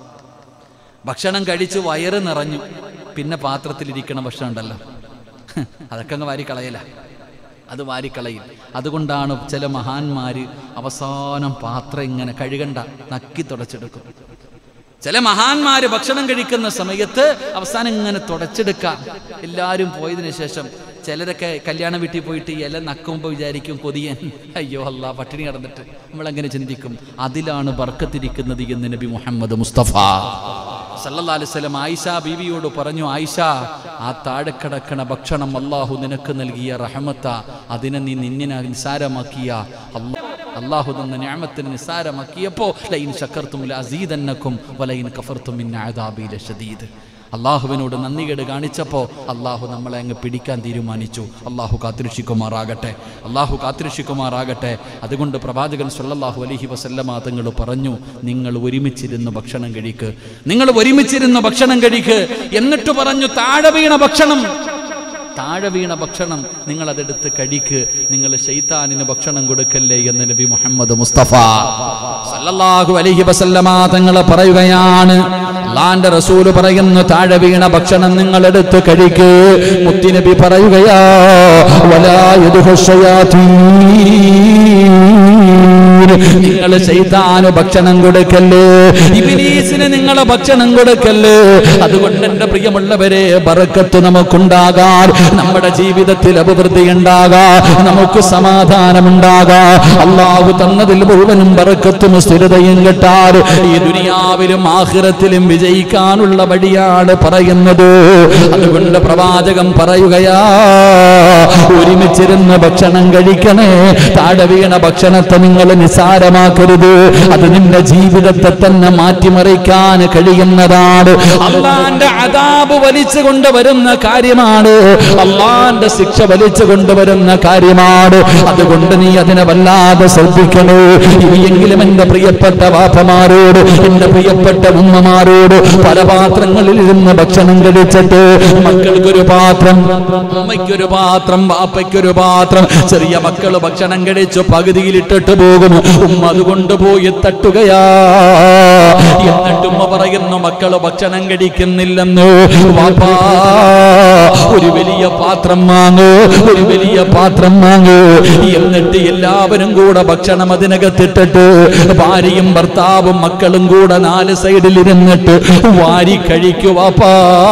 ഭക്ഷണം കഴിച്ച് വയറ് നിറഞ്ഞു പിന്നെ പാത്രത്തിലിരിക്കണ ഭക്ഷണം ഉണ്ടല്ലോ ഹ്, അതൊക്കെ അങ്ങ് വാരിക്കളയല അത് വാരിക്കളയും അതുകൊണ്ടാണ് ചില മഹാന്മാര് അവസാനം പാത്രം ഇങ്ങനെ കഴുകണ്ട നക്കി തുടച്ചെടുക്കും ചില മഹാന്മാര് ഭക്ഷണം കഴിക്കുന്ന സമയത്ത് അവസാനം ഇങ്ങനെ തുടച്ചെടുക്കാം എല്ലാവരും പോയതിനു ശേഷം ചിലരൊക്കെ കല്യാണ വീട്ടിൽ പോയിട്ട് ഇല നക്കുമ്പോൾ വിചാരിക്കും കൊതിയൻ അയ്യോ അല്ല പട്ടിണി കിടന്നിട്ട് നമ്മളെങ്ങനെ ചിന്തിക്കും അതിലാണ് ബർക്കത്തിരിക്കുന്നത് എന്ന് നബി മുഹമ്മദ് മുസ്തഫ സല്ലല്ലാഹു അലൈഹി വസല്ലം ആയിഷ ബീവിയോട് പറഞ്ഞു ആയിഷ ആ താഴെ കിടക്കണ ഭക്ഷണം അള്ളാഹു നിനക്ക് നൽകിയ റഹമത്ത അതിനെ നീ നിന്നിനെ നിസാരമാക്കിയ അല്ലാ അള്ളാഹു തന്ന ഞാമത്തിന് നിസാരമാക്കിയപ്പോ ലൈൻ ശക്കർത്തും അസീതന്നക്കും വലൈൻ കഫർത്തും ഇന്ന അദാബി ലശദീദ് അള്ളാഹുവിനോട് നന്ദികേട് കാണിച്ചപ്പോൾ അള്ളാഹു നമ്മളെ അങ്ങ് പിടിക്കാൻ തീരുമാനിച്ചു അള്ളാഹു കാത്തിരക്ഷിക്കുമാറാകട്ടെ അള്ളാഹു കാത്തിരക്ഷിക്കുമാറാകട്ടെ അതുകൊണ്ട് പ്രവാചകൻ സല്ലല്ലാഹു അലൈഹി വസല്ലമ തങ്ങൾ പറഞ്ഞു നിങ്ങൾ ഒരുമിച്ചിരുന്ന് ഭക്ഷണം കഴിക്ക് നിങ്ങൾ ഒരുമിച്ചിരുന്ന് ഭക്ഷണം കഴിക്ക് എന്നിട്ട് പറഞ്ഞു താഴെ വീണ ഭക്ഷണം താഴെ വീണ ഭക്ഷണം നിങ്ങൾ അതെടുത്ത് കഴിക്ക് നിങ്ങൾ ഷെയ്ത്താനിന് ഭക്ഷണം കൊടുക്കല്ലേ എന്ന് നബി മുഹമ്മദ് മുസ്തഫ സല്ലല്ലാഹു അലൈഹി വസല്ലമ തങ്ങൾ പറയുകയാണ് അള്ളാന്റെ റസൂല് പറയുന്നു താഴെ വീണ ഭക്ഷണം നിങ്ങൾ എടുത്ത് കഴിക്ക് മുത്തിനബി പറയുകയാ വലാ യദ്ഖു ശയാത്തീൻ നിങ്ങൾ ചെയ്താന് ഭക്ഷണം കൊടുക്കല്ലേ ഇബിലീസിന് നിങ്ങളെ ഭക്ഷണം കൊടുക്കല്ലേ അതുകൊണ്ട് എന്റെ പ്രിയമുള്ളവരെ ബറക്കത്ത് നമുക്കുണ്ടാകാൻ നമ്മുടെ ജീവിതത്തിൽ അഭിവൃദ്ധി ഉണ്ടാകാൻ നമുക്ക് സമാധാനമുണ്ടാകാൻ അള്ളാഹു തന്നതിൽ മുഴുവനും ബറക്കത്തും സ്ഥിരതയും കിട്ടാൻ ഈ ദുനിയാവിലും ആഖിറത്തിലും വിജയിക്കാനുള്ള വഴിയാണ് പറയുന്നത് അതുകൊണ്ട് പ്രവാചകം പറയുകയാ ഒരുമിച്ചിരുന്ന് ഭക്ഷണം കഴിക്കണേ താഴെ വീണ ഭക്ഷണത്തെ നിങ്ങൾ നിസാരമാക്കരുത് അത് നിന്റെ ജീവിതത്തെ തന്നെ മാറ്റിമറിക്കാൻ കഴിയുന്നതാണ് അള്ളാന്റെ അതാബ് വലിച്ചു കൊണ്ടുവരുന്ന കാര്യമാണ് അള്ളാന്റെ ശിക്ഷ വലിച്ചു കൊണ്ടുവരുന്ന കാര്യമാണ് അതുകൊണ്ട് നീ അതിനെ വല്ലാതെ ശ്രദ്ധിക്കണേ ഇനിയെങ്കിലും എന്റെ പ്രിയപ്പെട്ട വാപ്പമാരോട് എന്റെ പ്രിയപ്പെട്ട ഉമ്മമാരോട് പല പാത്രങ്ങളിൽ ഇരുന്ന് ഭക്ഷണം കഴിച്ചിട്ട് മക്കൾക്കൊരു പാത്രം അമ്മയ്ക്കൊരു പാത്രം വാപ്പയ്ക്കൊരു പാത്രം ചെറിയ മക്കൾ ഭക്ഷണം കഴിച്ചു പകുതിയിൽ ഇട്ടിട്ട് പോകും ഉമ്മ അത് കൊണ്ടുപോയി തട്ടുകയാ എന്നിട്ട് ഉമ്മ പറയുന്നു മക്കള് ഭക്ഷണം കഴിക്കുന്നില്ലെന്ന് വാപ്പാ ഒരു വലിയ പാത്രം വാങ്ങൂ ഒരു വലിയ പാത്രം വാങ്ങൂ എന്നിട്ട് എല്ലാവരും കൂടെ ഭക്ഷണം അതിനകത്തിട്ടിട്ട് ഭാര്യയും ഭർത്താവും മക്കളും കൂടെ നാല് സൈഡിൽ ഇരുന്നിട്ട് വാരി കഴിക്കുവാപ്പാ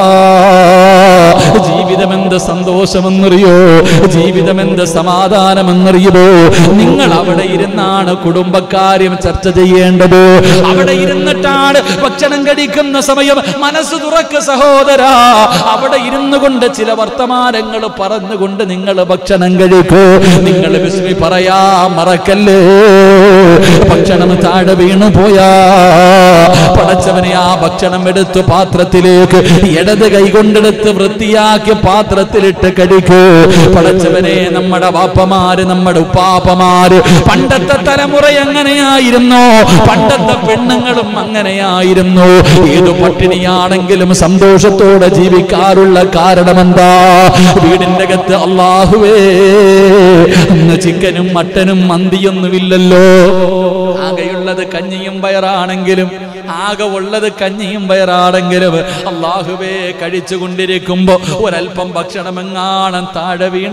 ജീവിതം എന്ത് സന്തോഷമെന്നറിയോ ജീവിതം എന്ത് സമാധാനമെന്നറിയുമോ നിങ്ങൾ അവിടെ ഇരുന്നാണ് കുടുംബക്കാര്യം ചർച്ച ചെയ്യേണ്ടത് അവിടെ ഇരുന്നിട്ടാണ് ഭക്ഷണം കഴിക്കുന്ന സമയം മനസ്സ് തുറക്ക് സഹോദരാ അവിടെ ഇരുന്നു കൊണ്ട് ചില വർത്തമാനങ്ങൾ പറഞ്ഞുകൊണ്ട് നിങ്ങൾ ഭക്ഷണം കഴിക്കൂ നിങ്ങൾ വിസ്മി പറയാ മറക്കല്ലേ ഭക്ഷണം താഴെ വീണു പോയാ പടച്ചവനെ ആ ഭക്ഷണം എടുത്ത് പാത്രത്തിലേക്ക് ഇടത് കൈ കൊണ്ടെടുത്ത് വൃത്തിയാക്കി പാത്രത്തിലിട്ട് കടിക്കൂ പടച്ചവനെ നമ്മുടെ വാപ്പമാര് നമ്മുടെ ഉപ്പാപ്പമാര് പണ്ടത്തെ തലമുറ എങ്ങനെയായിരുന്നു പണ്ടത്തെ പെണ്ണുങ്ങളും അങ്ങനെയായിരുന്നു ഏതു പട്ടിണിയാണെങ്കിലും സന്തോഷത്തോടെ ജീവിക്കാറുള്ള കാരണമെന്താ വീടിന്റെ അകത്ത് അള്ളാഹുവേ അന്ന് ചിക്കനും മട്ടനും മന്തിയൊന്നുമില്ലല്ലോ ആകെയുള്ളത് കഞ്ഞിയും പയറാണെങ്കിലും ആകെ ഉള്ളത് കഞ്ഞിയും പയറാണെങ്കിലും അള്ളാഹുവേ കഴിച്ചു കൊണ്ടിരിക്കുമ്പോ ഒരൽപ്പം ഭക്ഷണമെങ്ങാണം താഴെ വീണ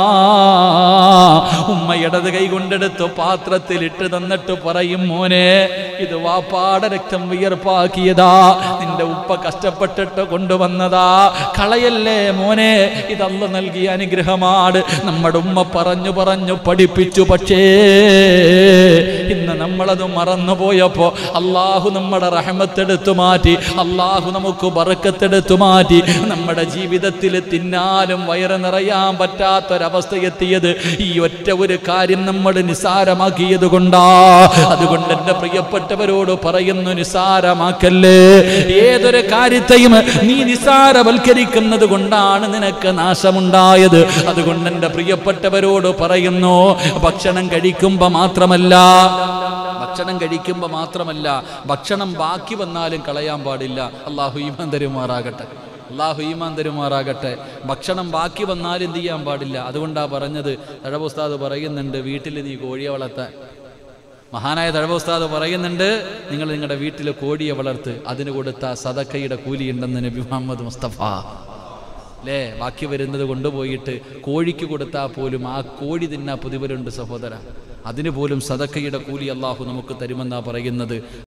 ഉമ്മ ഇടത് കൈ കൊണ്ടെടുത്ത് പാത്രത്തിൽ ഇട്ട് തന്നിട്ട് പറയും മോനെ ഇത് വാപ്പാട രക്തം വിയർപ്പാക്കിയതാ നിന്റെ ഉപ്പ കഷ്ടപ്പെട്ടിട്ട് കൊണ്ടുവന്നതാ കളയല്ലേ മോനെ ഇതല്ല നൽകിയ അനുഗ്രഹമാണ് നമ്മുടെ ഉമ്മ പറഞ്ഞു പറഞ്ഞു പഠിപ്പിച്ചു പക്ഷേ ഇന്ന് നമ്മളത് മറന്നുപോയപ്പോ അള്ളാഹു നമ്മുടെ റഹമത്തെടുത്തു മാറ്റി അള്ളാഹു നമുക്ക് ബറക്കത്തെടുത്തു മാറ്റി നമ്മുടെ ജീവിതത്തിൽ തിന്നാലും വയറ് നിറയാൻ പറ്റാത്തൊരവസ്ഥ എത്തിയത് ഈ ഒറ്റ ഒരു കാര്യം നമ്മൾ നിസാരമാക്കിയത് കൊണ്ടാ അതുകൊണ്ട് എൻ്റെ പ്രിയപ്പെട്ടവരോട് പറയുന്നു നിസാരമാക്കല്ലേ ഏതൊരു കാര്യത്തെയും നീ നിസാരവൽക്കരിക്കുന്നത് കൊണ്ടാണ് നിനക്ക് നാശമുണ്ടായത് അതുകൊണ്ട് എൻ്റെ പ്രിയപ്പെട്ടവരോട് പറയുന്നു ഭക്ഷണം കഴിക്കുമ്പോ മാത്രമല്ല ഭക്ഷണം കഴിക്കുമ്പോൾ മാത്രമല്ല ഭക്ഷണം ബാക്കി വന്നാലും കളയാൻ പാടില്ല അള്ളാഹു ഈമാൻ തരുമാറാകട്ടെ അള്ളാഹു ഈമാൻ തരുമാറാകട്ടെ ഭക്ഷണം ബാക്കി വന്നാലും എന്ത് ചെയ്യാൻ പാടില്ല അതുകൊണ്ടാ പറഞ്ഞത് തഴവുസ്താദ് പറയുന്നുണ്ട് വീട്ടിൽ നീ കോഴിയെ വളർത്താൻ മഹാനായ തഴവുസ്താദ് പറയുന്നുണ്ട് നിങ്ങൾ നിങ്ങളുടെ വീട്ടിൽ കോഴിയെ വളർത്ത് അതിന് കൊടുത്ത സദക്കയുടെ കൂലിയുണ്ടെന്ന് നബി മുഹമ്മദ് മുസ്തഫ അല്ലേ ബാക്കി വരുന്നത് കൊണ്ടുപോയിട്ട് കോഴിക്ക് കൊടുത്താൽ പോലും ആ കോഴി തിന്നാ പ്രതിഫലമുണ്ട് സഹോദര അതിന് പോലും സദക്കയുടെ കൂലി അള്ളാഹു നമുക്ക് തരുമെന്നാ പറയുന്നത്